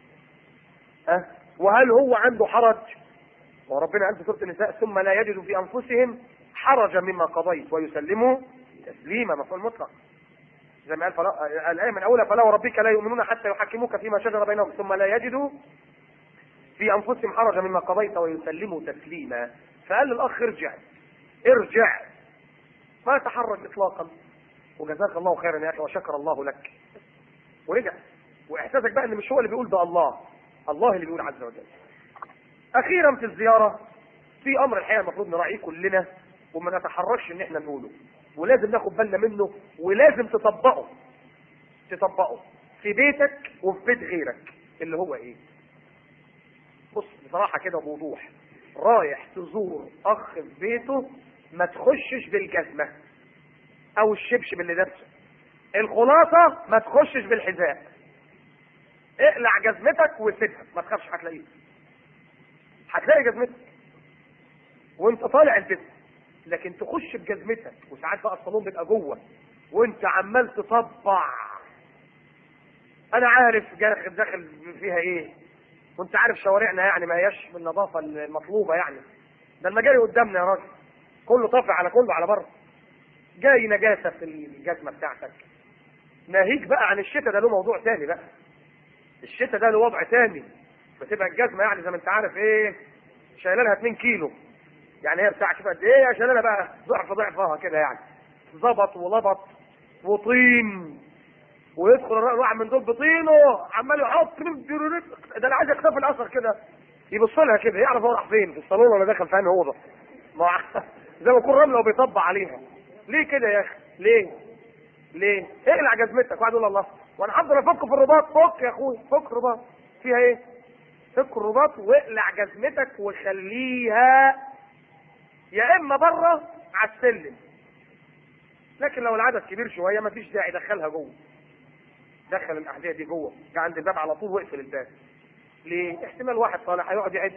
أه؟ وهل هو عنده حرج وربنا قال في سوره النساء ثم لا يجدوا في انفسهم حرجا مما قضيت ويسلموا تسليما مفعول مطلق زي ما قال فلا الايه من اولها فلا وربك لا يؤمنون حتى يحكموك فيما شجر بينهم ثم لا يجدوا في انفسهم حرجا مما قضيت ويسلموا تسليما فقال للاخ ارجع ارجع ما تحرج اطلاقا وجزاك الله خيرا يا اخي وشكر الله لك ورجع واحساسك بقى ان مش هو اللي بيقول ده الله الله اللي بيقول عز وجل اخيرا في الزياره في امر الحقيقه المفروض نراعيه كلنا وما نتحركش ان احنا نقوله ولازم ناخد بالنا منه ولازم تطبقه تطبقه في بيتك وفي بيت غيرك اللي هو ايه بص بصراحه كده بوضوح رايح تزور اخ في بيته ما تخشش بالجزمه او الشبشب اللي لابسه الخلاصه ما تخشش بالحذاء اقلع جزمتك وسيبها ما تخافش هتلاقيها هتلاقي جزمتك وانت طالع البيت لكن تخش بجزمتك وساعات بقى الصالون بيبقى جوه وانت عمال تطبع انا عارف داخل داخل فيها ايه وانت عارف شوارعنا يعني ما هياش بالنظافه المطلوبه يعني ده المجاري قدامنا يا راجل كله طافع على كله على بره جاي نجاسه في الجزمه بتاعتك ناهيك بقى عن الشتاء ده له موضوع تاني بقى الشتاء ده له وضع تاني بتبقى الجزمه يعني زي ما انت عارف ايه شايله لها 2 كيلو يعني هي بتاع كده قد ايه شايله لها بقى ضعف ضعفها كده يعني ظبط ولبط وطين ويدخل الواحد من دول بطينه عمال يحط ده انا عايز اكتفي الاثر كده يبص لها كده يعرف هو راح فين في الصالون ولا داخل في انهي اوضه زي ما يكون رمله وبيطبع عليها ليه كده يا اخي ليه ليه اقلع جزمتك واحد يقول الله وانا هفضل افك في الرباط فك يا اخويا فك الرباط فيها ايه فك الرباط واقلع جزمتك وخليها يا اما بره على السلم لكن لو العدد كبير شويه مفيش داعي دخلها جوه دخل الاحذيه دي جوه جه عند الباب على طول واقفل الباب ليه احتمال واحد طالع هيقعد يعد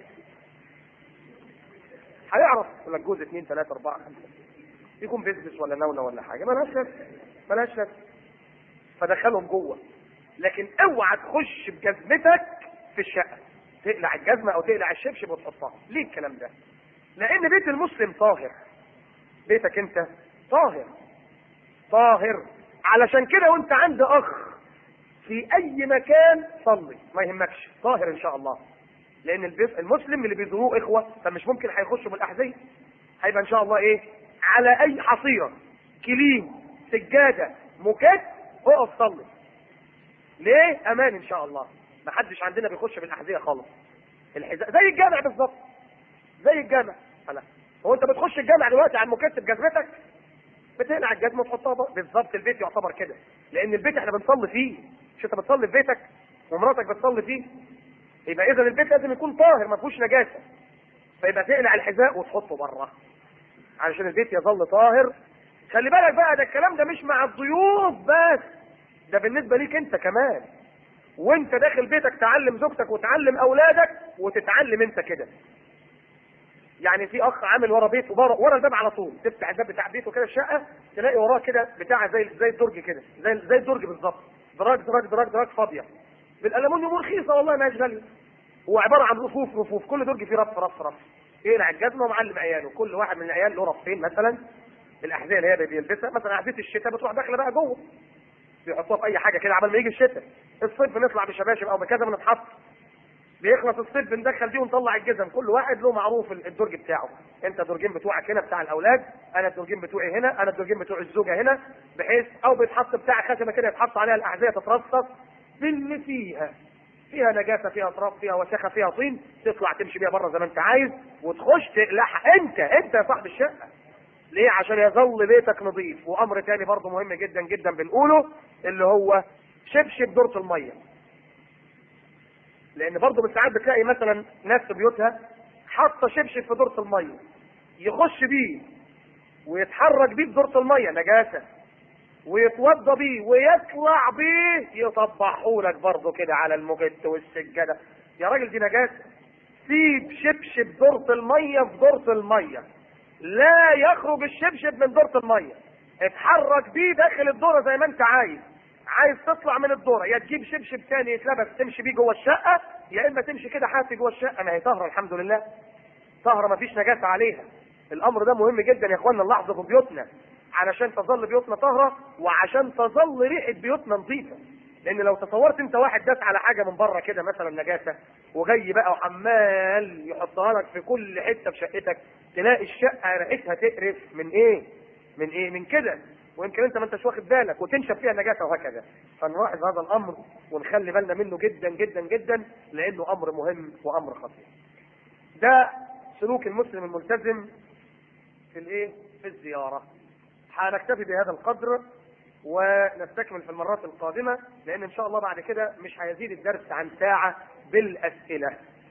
هيعرف يقول لك جوز اثنين ثلاثة أربعة خمسة يكون بيزنس ولا نونة ولا حاجة ملهاش لازمة ملهاش لازمة فدخلهم جوه لكن اوعى تخش بجزمتك في الشقة تقلع الجزمة أو تقلع الشبشب وتحطها ليه الكلام ده؟ لأن بيت المسلم طاهر بيتك أنت طاهر طاهر علشان كده وأنت عند أخ في أي مكان صلي ما يهمكش طاهر إن شاء الله لأن البيت المسلم اللي بيزوروه إخوة فمش ممكن هيخشوا بالأحذية هيبقى إن شاء الله إيه؟ على أي حصيرة كليم سجادة مكت اقف صلي ليه؟ أمان إن شاء الله ما حدش عندنا بيخش بالاحذيه خالص الحذاء زي الجامع بالظبط زي الجامع لا هو انت بتخش الجامع دلوقتي على المكتب جزمتك بتقلع الجزمه وتحطها بالظبط البيت يعتبر كده لان البيت احنا بنصلي فيه مش انت بتصلي في بيتك ومراتك بتصلي فيه يبقى اذا البيت لازم يكون طاهر ما فيهوش نجاسه فيبقى تقلع الحذاء وتحطه بره علشان البيت يظل طاهر خلي بالك بقى ده الكلام ده مش مع الضيوف بس ده بالنسبه ليك انت كمان وانت داخل بيتك تعلم زوجتك وتعلم اولادك وتتعلم انت كده يعني في اخ عامل ورا بيته ورا, ورا الباب على طول تفتح الباب بتاع بيته كده الشقه تلاقي وراه كده بتاع زي زي الدرج كده زي زي الدرج بالظبط دراج دراج دراج دراج فاضيه بالالومنيوم رخيصه والله ما هيش غاليه هو عباره عن رفوف رفوف كل درج فيه رف رف رف يقلع الجزمه ومعلم عياله كل واحد من العيال له رفين مثلا الاحذيه اللي هي بيلبسها مثلا احذيه الشتاء بتروح داخله بقى جوه بيحطوها في اي حاجه كده عبال ما يجي الشتاء الصيف بنطلع بشباشب او بكذا بنتحط بيخلص الصيف بندخل دي ونطلع الجزم كل واحد له معروف الدرج بتاعه انت الدرجين بتوعك هنا بتاع الاولاد انا الدرجين بتوعي هنا انا الدرجين بتوع الزوجه هنا بحيث او بيتحط بتاع خشبه كده يتحط عليها الاحذيه تترصص باللي فيها فيها نجاسه فيها تراب فيها وسخه فيها طين تطلع تمشي بيها بره زي ما انت عايز وتخش تقلعها انت انت يا صاحب الشقه ليه عشان يظل بيتك نظيف وامر تاني برضه مهم جدا جدا بنقوله اللي هو شبشب دورة المية لان برضه من ساعات بتلاقي مثلا ناس في بيوتها حاطه شبشب في دورة المية يخش بيه ويتحرك بيه في دورة المية نجاسة ويتوضى بيه ويطلع بيه يطبحوا لك برضه كده على المجد والسجادة يا راجل دي نجاسة سيب شبشب دورة المية في دورة المية لا يخرج الشبشب من دورة المية اتحرك بيه داخل الدورة زي ما انت عايز عايز تطلع من الدورة يا تجيب شبشب تاني يتلبس تمشي بيه جوه الشقة يا اما تمشي كده حافي جوه الشقة ما هي طاهرة الحمد لله طاهرة ما فيش نجاسة عليها الامر ده مهم جدا يا اخوانا نلاحظه في بيوتنا علشان تظل بيوتنا طاهرة وعشان تظل ريحة بيوتنا نظيفة لان لو تصورت انت واحد داس على حاجة من بره كده مثلا نجاسة وجاي بقى وعمال يحطها لك في كل حتة في شقتك تلاقي الشقة ريحتها تقرف من ايه من ايه من كده ويمكن انت ما انتش واخد بالك وتنشف فيها نجاسه وهكذا فنلاحظ هذا الامر ونخلي بالنا منه جدا جدا جدا لانه امر مهم وامر خطير ده سلوك المسلم الملتزم في الايه في الزياره هنكتفي بهذا القدر ونستكمل في المرات القادمه لان ان شاء الله بعد كده مش هيزيد الدرس عن ساعه بالاسئله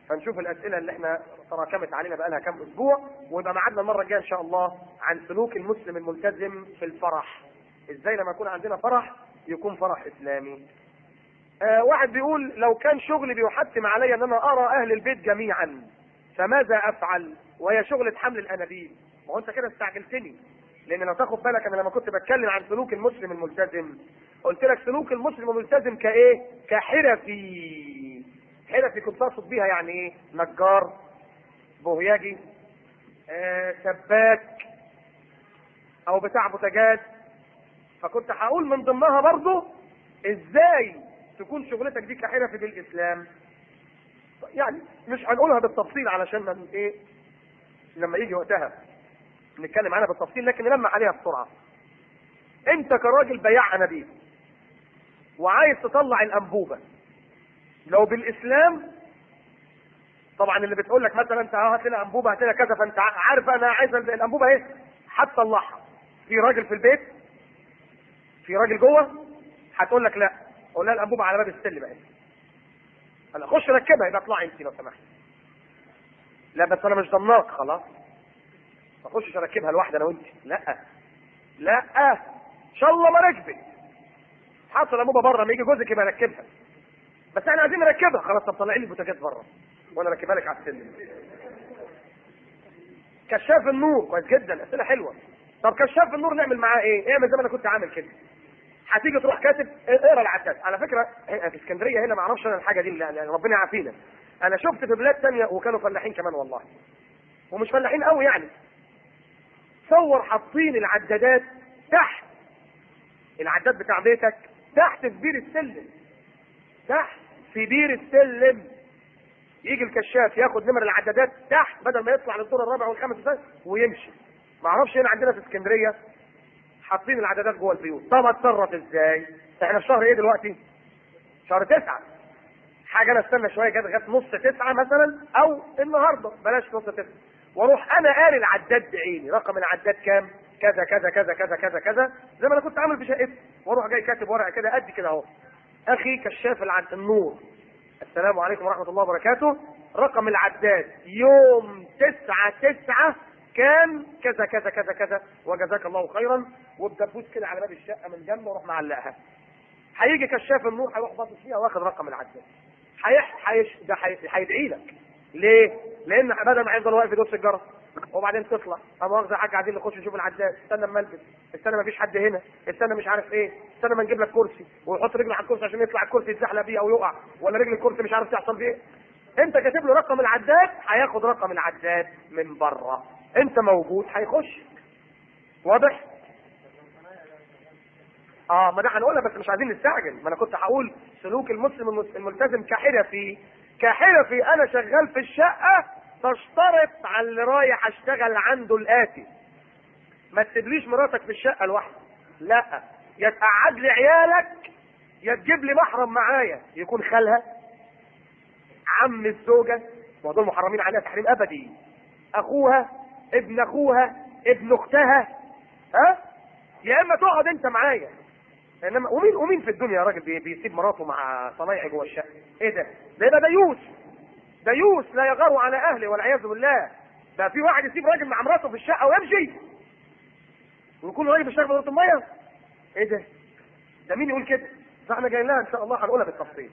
هنشوف الاسئله اللي احنا تراكمت علينا بقى لها كام اسبوع ويبقى ميعادنا المره الجايه ان شاء الله عن سلوك المسلم الملتزم في الفرح ازاي لما يكون عندنا فرح يكون فرح اسلامي آه واحد بيقول لو كان شغلي بيحتم علي ان انا ارى اهل البيت جميعا فماذا افعل وهي شغلة حمل الانابيب ما هو انت كده استعجلتني لان لو تاخد بالك انا لما كنت بتكلم عن سلوك المسلم الملتزم قلت لك سلوك المسلم الملتزم كايه كحرفي حرفي كنت اقصد بيها يعني ايه نجار بوهياجي آه سباك او بتاع بوتاجاز فكنت هقول من ضمنها برضو ازاي تكون شغلتك دي كحرفي بالاسلام يعني مش هنقولها بالتفصيل علشان من ايه لما يجي وقتها نتكلم عنها بالتفصيل لكن نلمح عليها بسرعه انت كراجل بياع انابيب وعايز تطلع الانبوبه لو بالاسلام طبعا اللي بتقول لك مثلا انت هات لنا انبوبه هات لنا كذا فانت عارف انا عايز الانبوبه ايه هتطلعها في راجل في البيت في راجل جوه هتقول لك لا قول لها الانبوبه على باب السلم اهي انا اخش ركبها يبقى اطلعي انت لو سمحت لا بس انا مش ضمناك خلاص ما اخشش اركبها لوحدي انا وانت لا لا ان شاء الله ما ركبت حاطه الانبوبه بره لما يجي جوزك يبقى يركبها بس احنا عايزين نركبها خلاص طب طلعي لي البوتاجاز بره وانا اركبها لك على السلم كشاف النور كويس جدا اسئله حلوه طب كشاف النور نعمل معاه ايه؟ اعمل زي ما انا كنت عامل كده هتيجي تروح كاتب اقرا العداد على فكره في اسكندريه هنا ما اعرفش انا الحاجه دي يعني ربنا يعافينا انا شفت في بلاد تانية وكانوا فلاحين كمان والله ومش فلاحين قوي يعني صور حاطين العدادات تحت العداد بتاع بيتك تحت في بير السلم تحت في بير السلم يجي الكشاف ياخد نمر العدادات تحت بدل ما يطلع للدور الرابع والخامس والسادس ويمشي ما اعرفش هنا عندنا في اسكندريه حاطين العدادات جوه البيوت طب اتصرف ازاي احنا في شهر ايه دلوقتي شهر تسعة حاجه انا استنى شويه كده لغايه نص تسعة مثلا او النهارده بلاش نص تسعة واروح انا قاري العداد بعيني رقم العداد كام كذا كذا كذا كذا كذا كذا زي ما انا كنت عامل في شقتي واروح جاي كاتب ورقه كده قد كده اهو اخي كشاف العد النور السلام عليكم ورحمه الله وبركاته رقم العداد يوم تسعة تسعة كان كذا كذا كذا كذا وجزاك الله خيرا وبدبوس كده على باب الشقه من جنب واروح معلقها هيجي كشاف النور هيروح باصص فيها واخد رقم العداد هيح هيش ده هيدعي لك ليه؟ لان بدل ما هيفضل واقف يدوس الجرس وبعدين تطلع اما مؤاخذه حاجه عايزين نخش نشوف العداد استنى اما البس استنى ما فيش حد هنا استنى مش عارف ايه استنى ما نجيب لك كرسي ويحط رجله على الكرسي عشان يطلع الكرسي يتزحلق بيه او يقع ولا رجل الكرسي مش عارف تحصل فيه انت كاتب له رقم العداد هياخد رقم العداد من بره انت موجود هيخش واضح اه ما ده هنقولها بس مش عايزين نستعجل ما انا كنت هقول سلوك المسلم الملتزم كحرفي كحرفي انا شغال في الشقه تشترط على اللي رايح اشتغل عنده الاتي ما تسيبليش مراتك في الشقه لوحدك لا يا تقعد لي عيالك يا تجيب لي محرم معايا يكون خالها عم الزوجه ودول محرمين عليها تحريم ابدي اخوها ابن اخوها ابن اختها ها يا اما تقعد انت معايا انما ومين ومين في الدنيا يا راجل بيسيب مراته مع صنايعي جوه الشقه ايه ده ده يبقى ديوس ديوس لا يغار على اهله والعياذ بالله ده في واحد يسيب راجل مع مراته في الشقه ويمشي ويكون راجل بيشتغل بدورة الميه ايه ده ده مين يقول كده فاحنا جايين لها ان شاء الله هنقولها بالتفصيل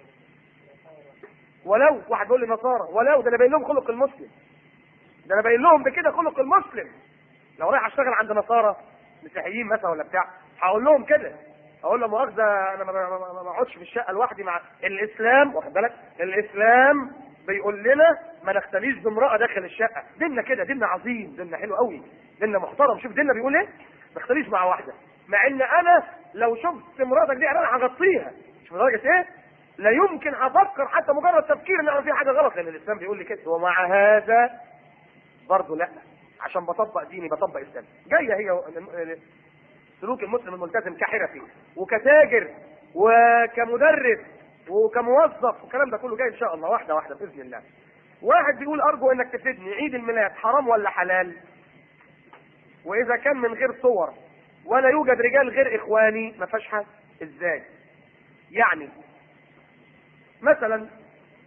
ولو واحد بيقول لي نصارى ولو ده انا باين لهم خلق المسلم ده انا باين لهم بكده خلق المسلم لو رايح اشتغل عند نصارى مسيحيين مثلا ولا بتاع هقول لهم كده اقول له مؤاخذه انا ما بقعدش في الشقه لوحدي مع الاسلام واخد بالك الاسلام بيقول لنا ما نختليش بامراه داخل الشقه ديننا كده ديننا عظيم ديننا حلو قوي ديننا محترم شوف ديننا بيقول ايه ما نختليش مع واحده مع ان انا لو شفت مراتك دي انا هغطيها شوف درجه ايه لا يمكن افكر حتى مجرد تفكير ان انا في حاجه غلط لان الاسلام بيقول لي كده ومع هذا برضه لا عشان بطبق ديني بطبق اسلامي جايه هي سلوك المسلم الملتزم كحرفي وكتاجر وكمدرس وكموظف والكلام ده كله جاي ان شاء الله واحده واحده باذن الله. واحد بيقول ارجو انك تفيدني عيد الميلاد حرام ولا حلال؟ واذا كان من غير صور ولا يوجد رجال غير اخواني ما فيهاش حاجه ازاي؟ يعني مثلا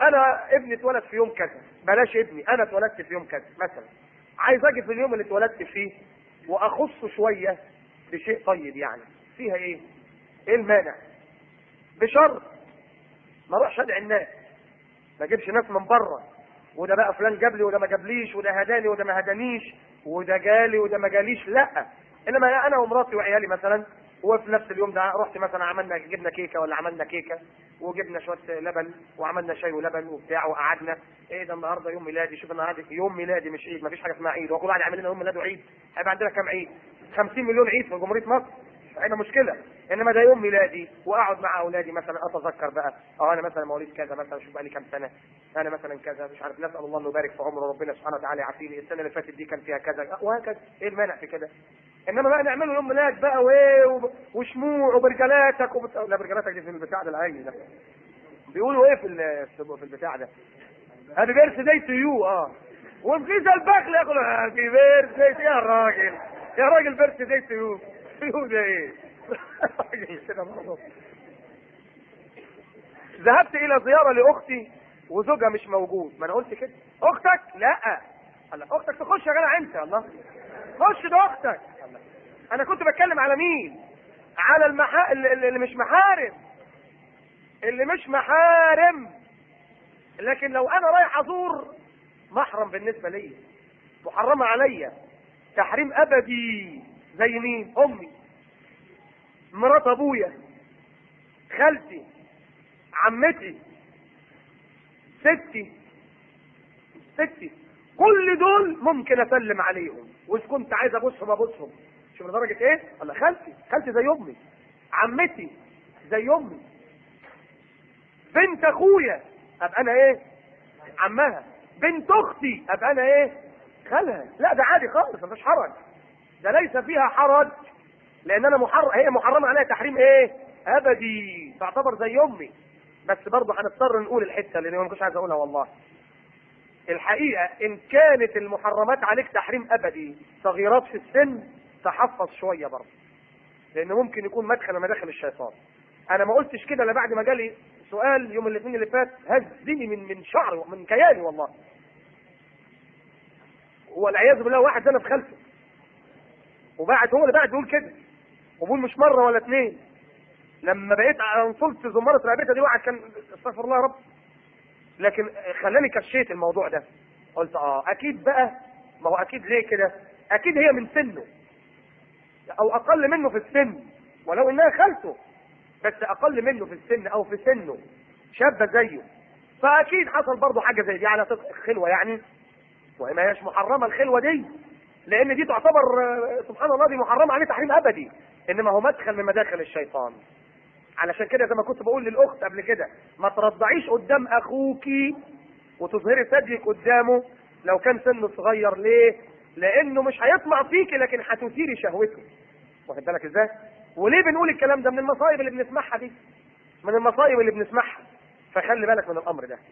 انا ابني اتولد في يوم كذا بلاش ابني انا اتولدت في يوم كذا مثلا عايز اجي في اليوم اللي اتولدت فيه واخصه شويه بشيء طيب يعني فيها ايه؟ ايه المانع؟ بشرط ما اروحش ادعي الناس ما اجيبش ناس من بره وده بقى فلان جاب لي وده ما جابليش وده هداني وده ما هدانيش وده جالي وده ما جاليش لا انما انا ومراتي وعيالي مثلا وفي نفس اليوم ده رحت مثلا عملنا جبنا كيكه ولا عملنا كيكه وجبنا شويه لبن وعملنا شاي ولبن وبتاع وقعدنا ايه ده النهارده يوم ميلادي شوف النهارده يوم ميلادي مش عيد ما فيش حاجه اسمها عيد وكل واحد يعمل لنا يوم ميلاده عيد هيبقى عندنا كام عيد 50 مليون عيد في جمهوريه مصر هيبقى مشكله انما ده يوم ميلادي واقعد مع اولادي مثلا اتذكر بقى اه انا مثلا مواليد كذا مثلا شوف بقى لي كام سنه انا مثلا كذا مش عارف نسال الله انه يبارك في عمره ربنا سبحانه وتعالى يعافيني السنه اللي فاتت دي كان فيها كذا وهكذا ايه المانع في كده انما بقى نعمله يوم ميلاد بقى وايه وب- وشموع وبرجلاتك وبت... لا برجلاتك دي في البتاع ده العين ده بيقولوا ايه في ال- في البتاع ده هابي بيرث داي تو يو اه ومفيش البخل ياكل هابي بيرث داي يا راجل يا راجل بيرث داي تو يو يو ده ايه راجل كده برضه. ذهبت الى زياره لاختي وزوجها مش موجود ما انا قلت كده اختك لا الله اختك تخش يا جدع انت الله خش ده اختك الله. انا كنت بتكلم على مين على المحا... اللي اللي مش محارم اللي مش محارم لكن لو انا رايح ازور محرم بالنسبه لي محرمه عليا تحريم ابدي زي مين امي مرات ابويا خالتي عمتي ستي ستي كل دول ممكن اسلم عليهم واذا كنت عايز ابوسهم ابوسهم شوف لدرجه ايه؟ الله خالتي خالتي زي امي عمتي زي امي بنت اخويا ابقى انا ايه؟ عمها بنت اختي ابقى انا ايه؟ خالها لا ده عادي خالص مفيش حرج ده ليس فيها حرج لان انا محرم هي محرمه عليها تحريم ايه؟ ابدي تعتبر زي امي بس برضه هنضطر نقول الحته لان ما كنتش عايز اقولها والله الحقيقه ان كانت المحرمات عليك تحريم ابدي صغيرات في السن تحفظ شويه برضه لان ممكن يكون مدخل من مداخل الشيطان انا ما قلتش كده الا بعد ما جالي سؤال يوم الاثنين اللي فات هزني من من شعري من كياني والله والعياذ بالله واحد زنى في خلفه وبعد هو اللي بعد يقول كده وبقول مش مره ولا اثنين لما بقيت انصلت زمارة رقبتها دي واحد كان استغفر الله يا رب لكن خلاني كشيت الموضوع ده قلت اه اكيد بقى ما هو اكيد ليه كده اكيد هي من سنه او اقل منه في السن ولو انها خالته بس اقل منه في السن او في سنه شابه زيه فاكيد حصل برضه حاجه زي دي على صدق خلوه يعني وهي ما هيش محرمه الخلوه دي لان دي تعتبر آه، سبحان الله دي محرمه عليه تحريم ابدي انما هو مدخل من مداخل الشيطان علشان كده زي ما كنت بقول للاخت قبل كده ما ترضعيش قدام اخوكي وتظهري ثديك قدامه لو كان سنه صغير ليه؟ لانه مش هيطمع فيكي لكن هتثيري شهوته واخد بالك ازاي؟ وليه بنقول الكلام ده من المصايب اللي بنسمعها دي من المصايب اللي بنسمعها فخلي بالك من الامر ده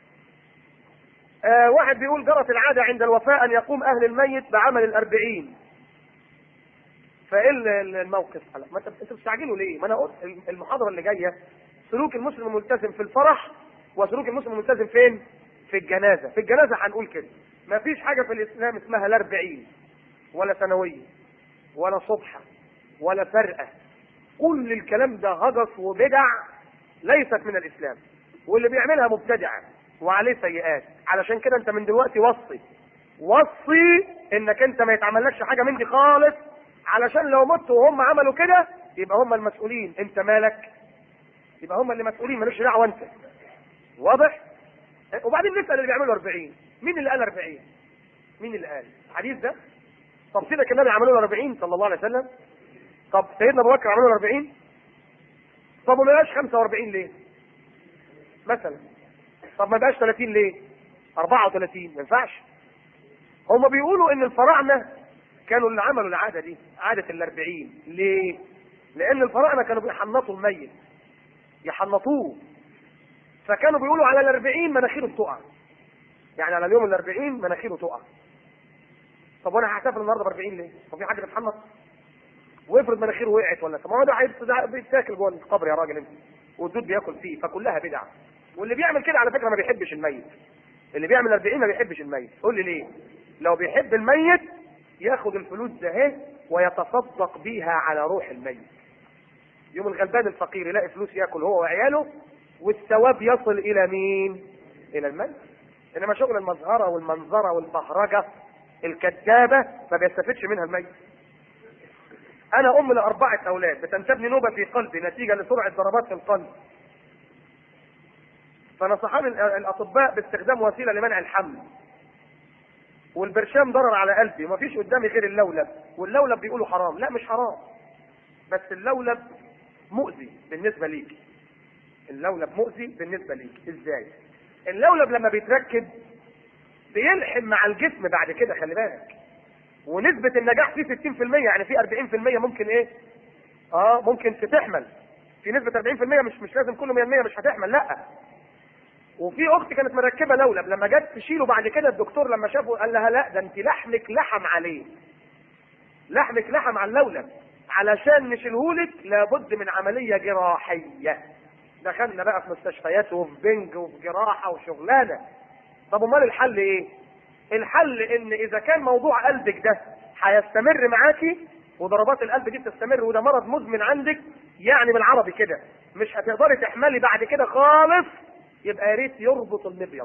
آه واحد بيقول جرت العادة عند الوفاة أن يقوم أهل الميت بعمل الأربعين فإيه ال- ال- الموقف؟ هلا ما انت انتوا بتستعجلوا ليه؟ ما انا قلت المحاضرة اللي جاية سلوك المسلم الملتزم في الفرح وسلوك المسلم الملتزم فين؟ في الجنازة، في الجنازة هنقول كده ما فيش حاجة في الإسلام اسمها الأربعين ولا سنوية ولا صبحة ولا فرقة كل الكلام ده هجس وبدع ليست من الإسلام واللي بيعملها مبتدع وعليه سيئات علشان كده انت من دلوقتي وصي وصي انك انت ما يتعملكش حاجه من دي خالص علشان لو مت وهم عملوا كده يبقى هم المسؤولين انت مالك يبقى هم اللي مسؤولين مالكش دعوه انت واضح وبعدين نسال اللي بيعملوا 40 مين اللي قال 40 مين اللي قال الحديث ده طب سيدك النبي عملوا له 40 صلى الله عليه وسلم طب سيدنا ابو بكر عملوا له 40 طب ما بقاش 45 ليه مثلا طب ما بقاش 30 ليه 34 ما ينفعش هم بيقولوا ان الفراعنه كانوا اللي عملوا العاده دي عاده الاربعين ليه لان الفراعنه كانوا بيحنطوا الميت يحنطوه فكانوا بيقولوا على الاربعين مناخيره بتقع يعني على اليوم الاربعين مناخيره تقع طب وانا هحتفل النهارده ب 40 ليه؟ طب في حد بيتحنط؟ وافرض مناخيره وقعت ولا طب ما هو ده هيت- ده بيتاكل جوه القبر يا راجل انت والدود بياكل فيه فكلها بدع واللي بيعمل كده على فكره ما بيحبش الميت اللي بيعمل 40 ما بيحبش الميت قول لي ليه لو بيحب الميت ياخد الفلوس ده اهي ويتصدق بيها على روح الميت يوم الغلبان الفقير يلاقي فلوس ياكل هو وعياله والثواب يصل الى مين الى الميت انما شغل المظهره والمنظره والبهرجه الكذابه ما بيستفدش منها الميت انا ام لاربعه اولاد بتنتابني نوبه في قلبي نتيجه لسرعه ضربات في القلب فنصحني الاطباء باستخدام وسيله لمنع الحمل والبرشام ضرر على قلبي ومفيش قدامي غير اللولب واللولب بيقولوا حرام لا مش حرام بس اللولب مؤذي بالنسبه ليك اللولب مؤذي بالنسبه ليك ازاي اللولب لما بيتركب بيلحم مع الجسم بعد كده خلي بالك ونسبة النجاح فيه 60% يعني في 40% ممكن ايه؟ اه ممكن تحمل في نسبة 40% مش مش لازم كله 100% مش هتحمل لا وفي اخت كانت مركبه لولب لما جت تشيله بعد كده الدكتور لما شافه قال لها لا ده انت لحمك لحم عليه لحمك لحم على اللولب علشان نشيلهولك لابد من عمليه جراحيه دخلنا بقى في مستشفيات وفي بنج وفي جراحه وشغلانه طب امال الحل ايه الحل ان اذا كان موضوع قلبك ده هيستمر معاكي وضربات القلب دي بتستمر وده مرض مزمن عندك يعني بالعربي كده مش هتقدري تحملي بعد كده خالص يبقى يا ريت يربط المبيض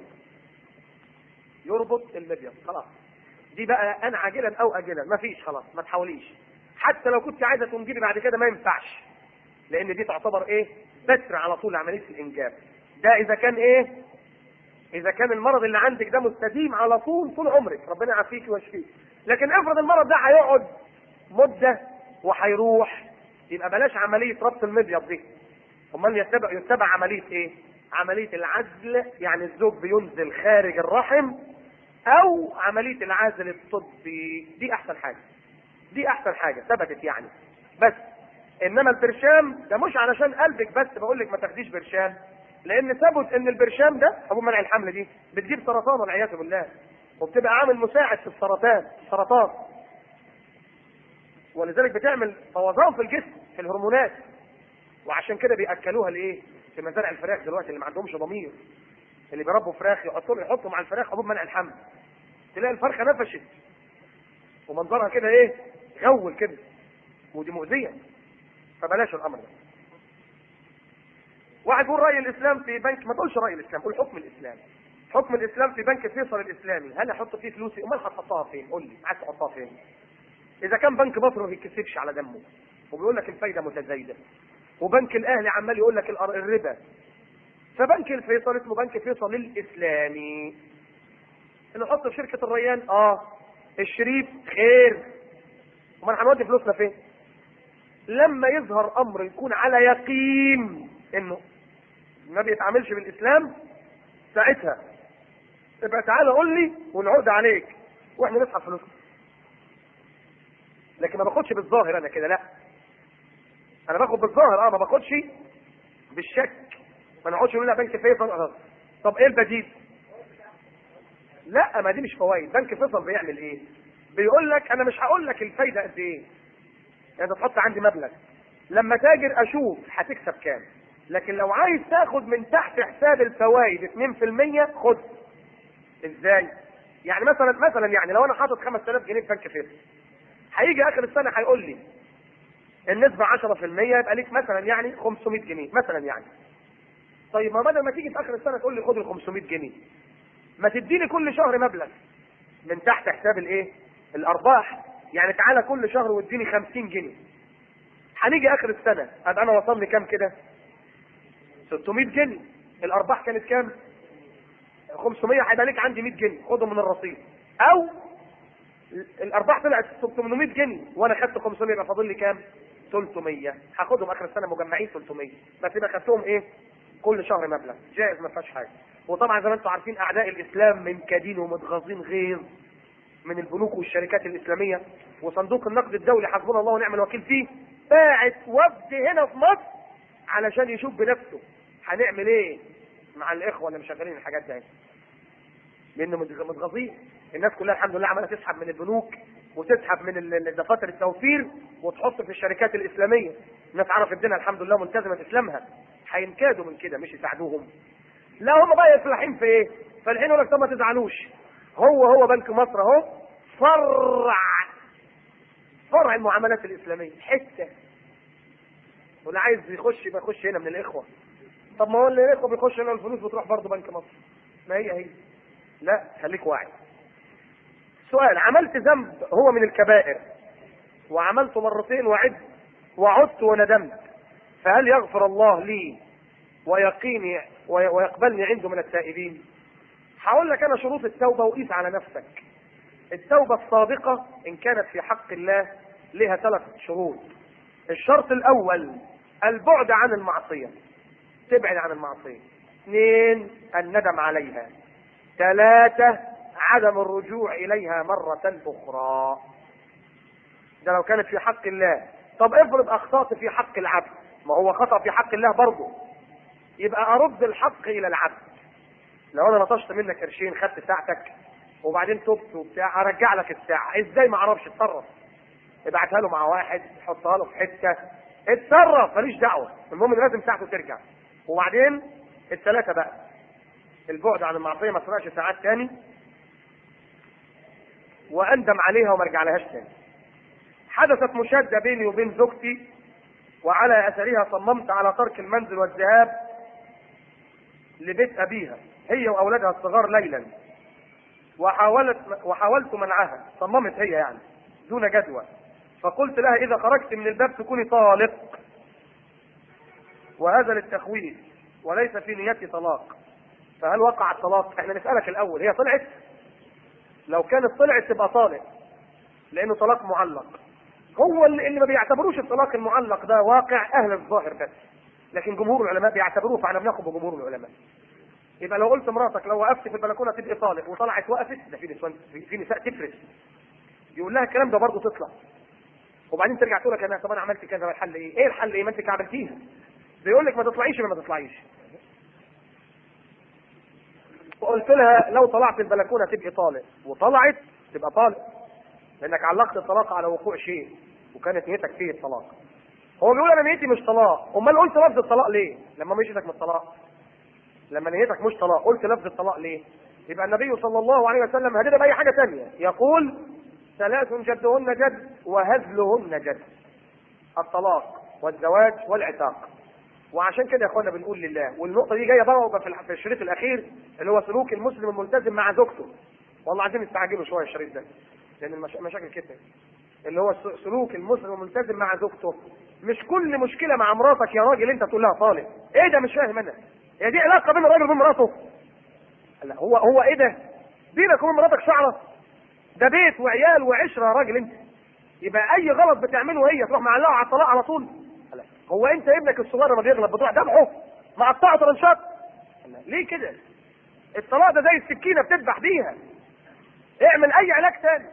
يربط المبيض خلاص دي بقى انا عاجلا او اجلا مفيش خلاص ما تحاوليش حتى لو كنت عايزه تنجبي بعد كده ما ينفعش لان دي تعتبر ايه بتر على طول عمليه الانجاب ده اذا كان ايه اذا كان المرض اللي عندك ده مستديم على طول طول عمرك ربنا يعافيك ويشفيك لكن افرض المرض ده هيقعد مده وهيروح يبقى بلاش عمليه ربط المبيض دي امال يتبع يتبع عمليه ايه عمليه العزل يعني الزوج بينزل خارج الرحم او عمليه العزل الطبي دي احسن حاجه دي احسن حاجه ثبتت يعني بس انما البرشام ده مش علشان قلبك بس بقول لك ما تاخديش برشام لان ثبت ان البرشام ده ابو منع الحمل دي بتجيب سرطان والعياذ بالله وبتبقى عامل مساعد في السرطان السرطان ولذلك بتعمل بوظان في الجسم في الهرمونات وعشان كده بياكلوها لايه في مزارع الفراخ دلوقتي اللي ما عندهمش ضمير اللي بيربوا فراخ يحطوا يحطوا مع الفراخ حبوب منع الحمل تلاقي الفرخه نفشت ومنظرها كده ايه غول كده ودي مؤذيه فبلاش الامر ده واحد يقول راي الاسلام في بنك ما تقولش راي الاسلام قول حكم الاسلام حكم الاسلام في بنك فيصل الاسلامي هل احط فيه فلوسي امال هتحطها فين قول لي عايز تحطها فين اذا كان بنك مصر ما بيتكسبش على دمه وبيقول لك الفايده متزايده وبنك الاهلي عمال يقول لك الربا فبنك الفيصل اسمه بنك فيصل الاسلامي اللي نحط في شركه الريان اه الشريف خير امال هنودي فلوسنا فين لما يظهر امر يكون على يقين انه ما بيتعاملش بالاسلام ساعتها ابقى تعالى قول لي ونعود عليك واحنا نسحب فلوسنا لكن ما باخدش بالظاهر انا كده لا انا باخد بالظاهر اه ما باخدش بالشك ما نقعدش نقول لا بنك فيصل اه طب ايه البديل لا ما دي مش فوائد بنك فيصل بيعمل ايه بيقول لك انا مش هقول لك الفايده قد ايه يعني تحط عندي مبلغ لما تاجر اشوف هتكسب كام لكن لو عايز تاخد من تحت حساب الفوائد 2% خد ازاي يعني مثلا مثلا يعني لو انا حاطط 5000 جنيه في بنك فيصل هيجي اخر السنه هيقول لي النسبة 10% يبقى ليك مثلا يعني 500 جنيه مثلا يعني. طيب ما بدل ما تيجي في اخر السنة تقول لي خد ال 500 جنيه. ما تديني كل شهر مبلغ من تحت حساب الايه؟ الارباح. يعني تعالى كل شهر واديني 50 جنيه. هنيجي اخر السنة ابقى انا وصل لي كام كده؟ 600 جنيه. الارباح كانت كام؟ 500 هيبقى ليك عندي 100 جنيه خدهم من الرصيد. او الارباح طلعت 800 جنيه وانا خدت 500 يبقى فاضل لي كام؟ 300 هاخدهم اخر السنه مجمعين 300 بس يبقى خدتهم ايه؟ كل شهر مبلغ جائز ما فيهاش حاجه وطبعا زي ما انتم عارفين اعداء الاسلام منكدين ومتغاظين غيظ من البنوك والشركات الاسلاميه وصندوق النقد الدولي حسبنا الله ونعم الوكيل فيه باعت وفد هنا في مصر علشان يشوف بنفسه هنعمل ايه مع الاخوه اللي مشغلين الحاجات دي لانه متغاظين الناس كلها الحمد لله عماله تسحب من البنوك وتسحب من دفاتر التوفير وتحط في الشركات الاسلاميه الناس عرفت الدنيا الحمد لله ملتزمه اسلامها هينكادوا من كده مش يساعدوهم لا هم بقى يفلحين في ايه فالحين يقول لك طب ما تزعلوش هو هو بنك مصر اهو فرع فرع المعاملات الاسلاميه حته واللي عايز يخش يبقى يخش هنا من الاخوه طب ما هو اللي الاخوه بيخش هنا الفلوس بتروح برضه بنك مصر ما هي هي لا خليك واعي سؤال عملت ذنب هو من الكبائر وعملته مرتين وعد وعدت وندمت فهل يغفر الله لي ويقيني ويقبلني عنده من التائبين هقول لك انا شروط التوبه وقيس على نفسك التوبه الصادقه ان كانت في حق الله لها ثلاث شروط الشرط الاول البعد عن المعصيه تبعد عن المعصيه اثنين الندم عليها ثلاثه عدم الرجوع اليها مره اخرى ده لو كانت في حق الله طب افرض اخطات في حق العبد ما هو خطا في حق الله برضه يبقى ارد الحق الى العبد لو انا نطشت منك قرشين خدت ساعتك وبعدين تبت وبتاع ارجع لك الساعه ازاي ما اعرفش اتصرف ابعتها له مع واحد حطها له في حته اتصرف ماليش دعوه المهم لازم ساعته ترجع وبعدين الثلاثه بقى البعد عن المعصيه ما اسرقش ساعات تاني واندم عليها وما ارجع لهاش تاني حدثت مشاده بيني وبين زوجتي وعلى اثرها صممت على ترك المنزل والذهاب لبيت ابيها هي واولادها الصغار ليلا وحاولت وحاولت منعها صممت هي يعني دون جدوى فقلت لها اذا خرجت من الباب تكوني طالق وهذا للتخويف وليس في نيتي طلاق فهل وقع الطلاق احنا نسالك الاول هي طلعت لو كانت طلعت تبقى طالق لانه طلاق معلق هو اللي, اللي ما بيعتبروش الطلاق المعلق ده واقع اهل الظاهر بس لكن جمهور العلماء بيعتبروه فاحنا بناخد بجمهور العلماء يبقى لو قلت مراتك لو وقفت في البلكونه تبقى طالق وطلعت وقفت ده في نسوان في نساء تفرس يقول لها الكلام ده برضه تطلع وبعدين ترجع تقول لك انا طب انا عملت كذا الحل ايه؟ ايه الحل ايه؟ ما انت عملتيها بيقول لك ما تطلعيش ما تطلعيش وقلت لها لو طلعت البلكونه تبقى طالق وطلعت تبقى طالق لانك علقت الطلاق على وقوع شيء وكانت نيتك فيه الطلاق هو بيقول انا نيتي مش طلاق امال قلت لفظ الطلاق ليه لما مش من الطلاق لما نيتك مش طلاق قلت لفظ الطلاق ليه يبقى النبي صلى الله عليه وسلم هدد باي حاجه ثانيه يقول ثلاث جدهن جد وهزلهن جد الطلاق والزواج والعتاق وعشان كده يا اخوانا بنقول لله والنقطه دي جايه بقى في الشريط الاخير اللي هو سلوك المسلم الملتزم مع زوجته والله عايزين نستعجلوا شويه الشريط ده لان المشاكل كده اللي هو سلوك المسلم الملتزم مع زوجته مش كل مشكله مع مراتك يا راجل انت تقول لها طالق ايه ده مش فاهم انا هي دي علاقه بين الراجل وبين مراته لا هو هو ايه ده بينك وبين مراتك شعره ده بيت وعيال وعشره يا راجل انت يبقى اي غلط بتعمله هي تروح معلقه على الطلاق على طول لا. هو انت ابنك الصغير لما بيغلط بتروح ذبحه مقطعه طرنشات ليه كده الطلاق ده زي السكينه بتذبح بيها اعمل اي علاج تاني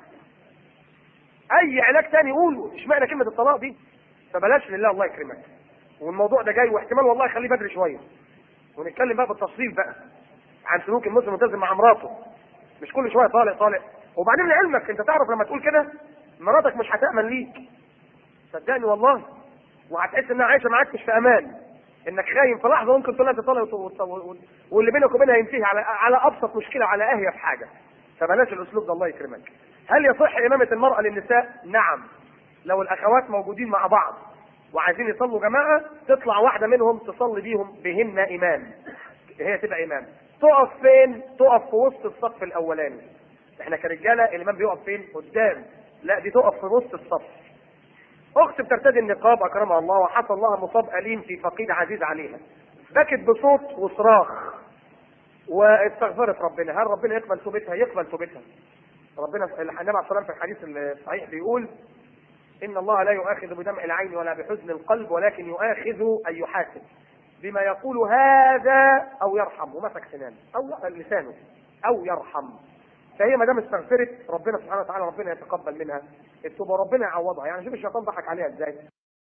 اي علاج تاني قوله اشمعنى كلمه الطلاق دي فبلاش لله الله يكرمك والموضوع ده جاي واحتمال والله يخليه بدري شويه ونتكلم بقى بالتفصيل بقى عن سلوك المسلم الملتزم مع مراته مش كل شويه طالق طالق وبعدين لعلمك انت تعرف لما تقول كده مراتك مش هتامن ليك صدقني والله وهتحس انها عايشه معاك مش في امان انك خاين في لحظه ممكن تقول لها انت طالق واللي بينك وبينها ينتهي على على ابسط مشكله على اهيف حاجه فبلاش الاسلوب ده الله يكرمك هل يصح امامه المراه للنساء؟ نعم لو الاخوات موجودين مع بعض وعايزين يصلوا جماعه تطلع واحده منهم تصلي بيهم بهن امام هي تبقى امام تقف فين؟ تقف في وسط الصف الاولاني احنا كرجاله الامام بيقف فين؟ قدام لا دي تقف في وسط الصف اخت بترتدي النقاب اكرمها الله وحصل لها مصاب اليم في فقيد عزيز عليها بكت بصوت وصراخ واستغفرت ربنا هل ربنا يقبل توبتها يقبل توبتها ربنا النبي عليه الصلاه في الحديث الصحيح بيقول ان الله لا يؤاخذ بدمع العين ولا بحزن القلب ولكن يؤاخذ ان يحاسب بما يقول هذا او يرحم ومسك سنانه او لسانه او يرحم فهي ما دام استغفرت ربنا سبحانه وتعالى ربنا يتقبل منها التوبه ربنا يعوضها يعني شوف الشيطان ضحك عليها ازاي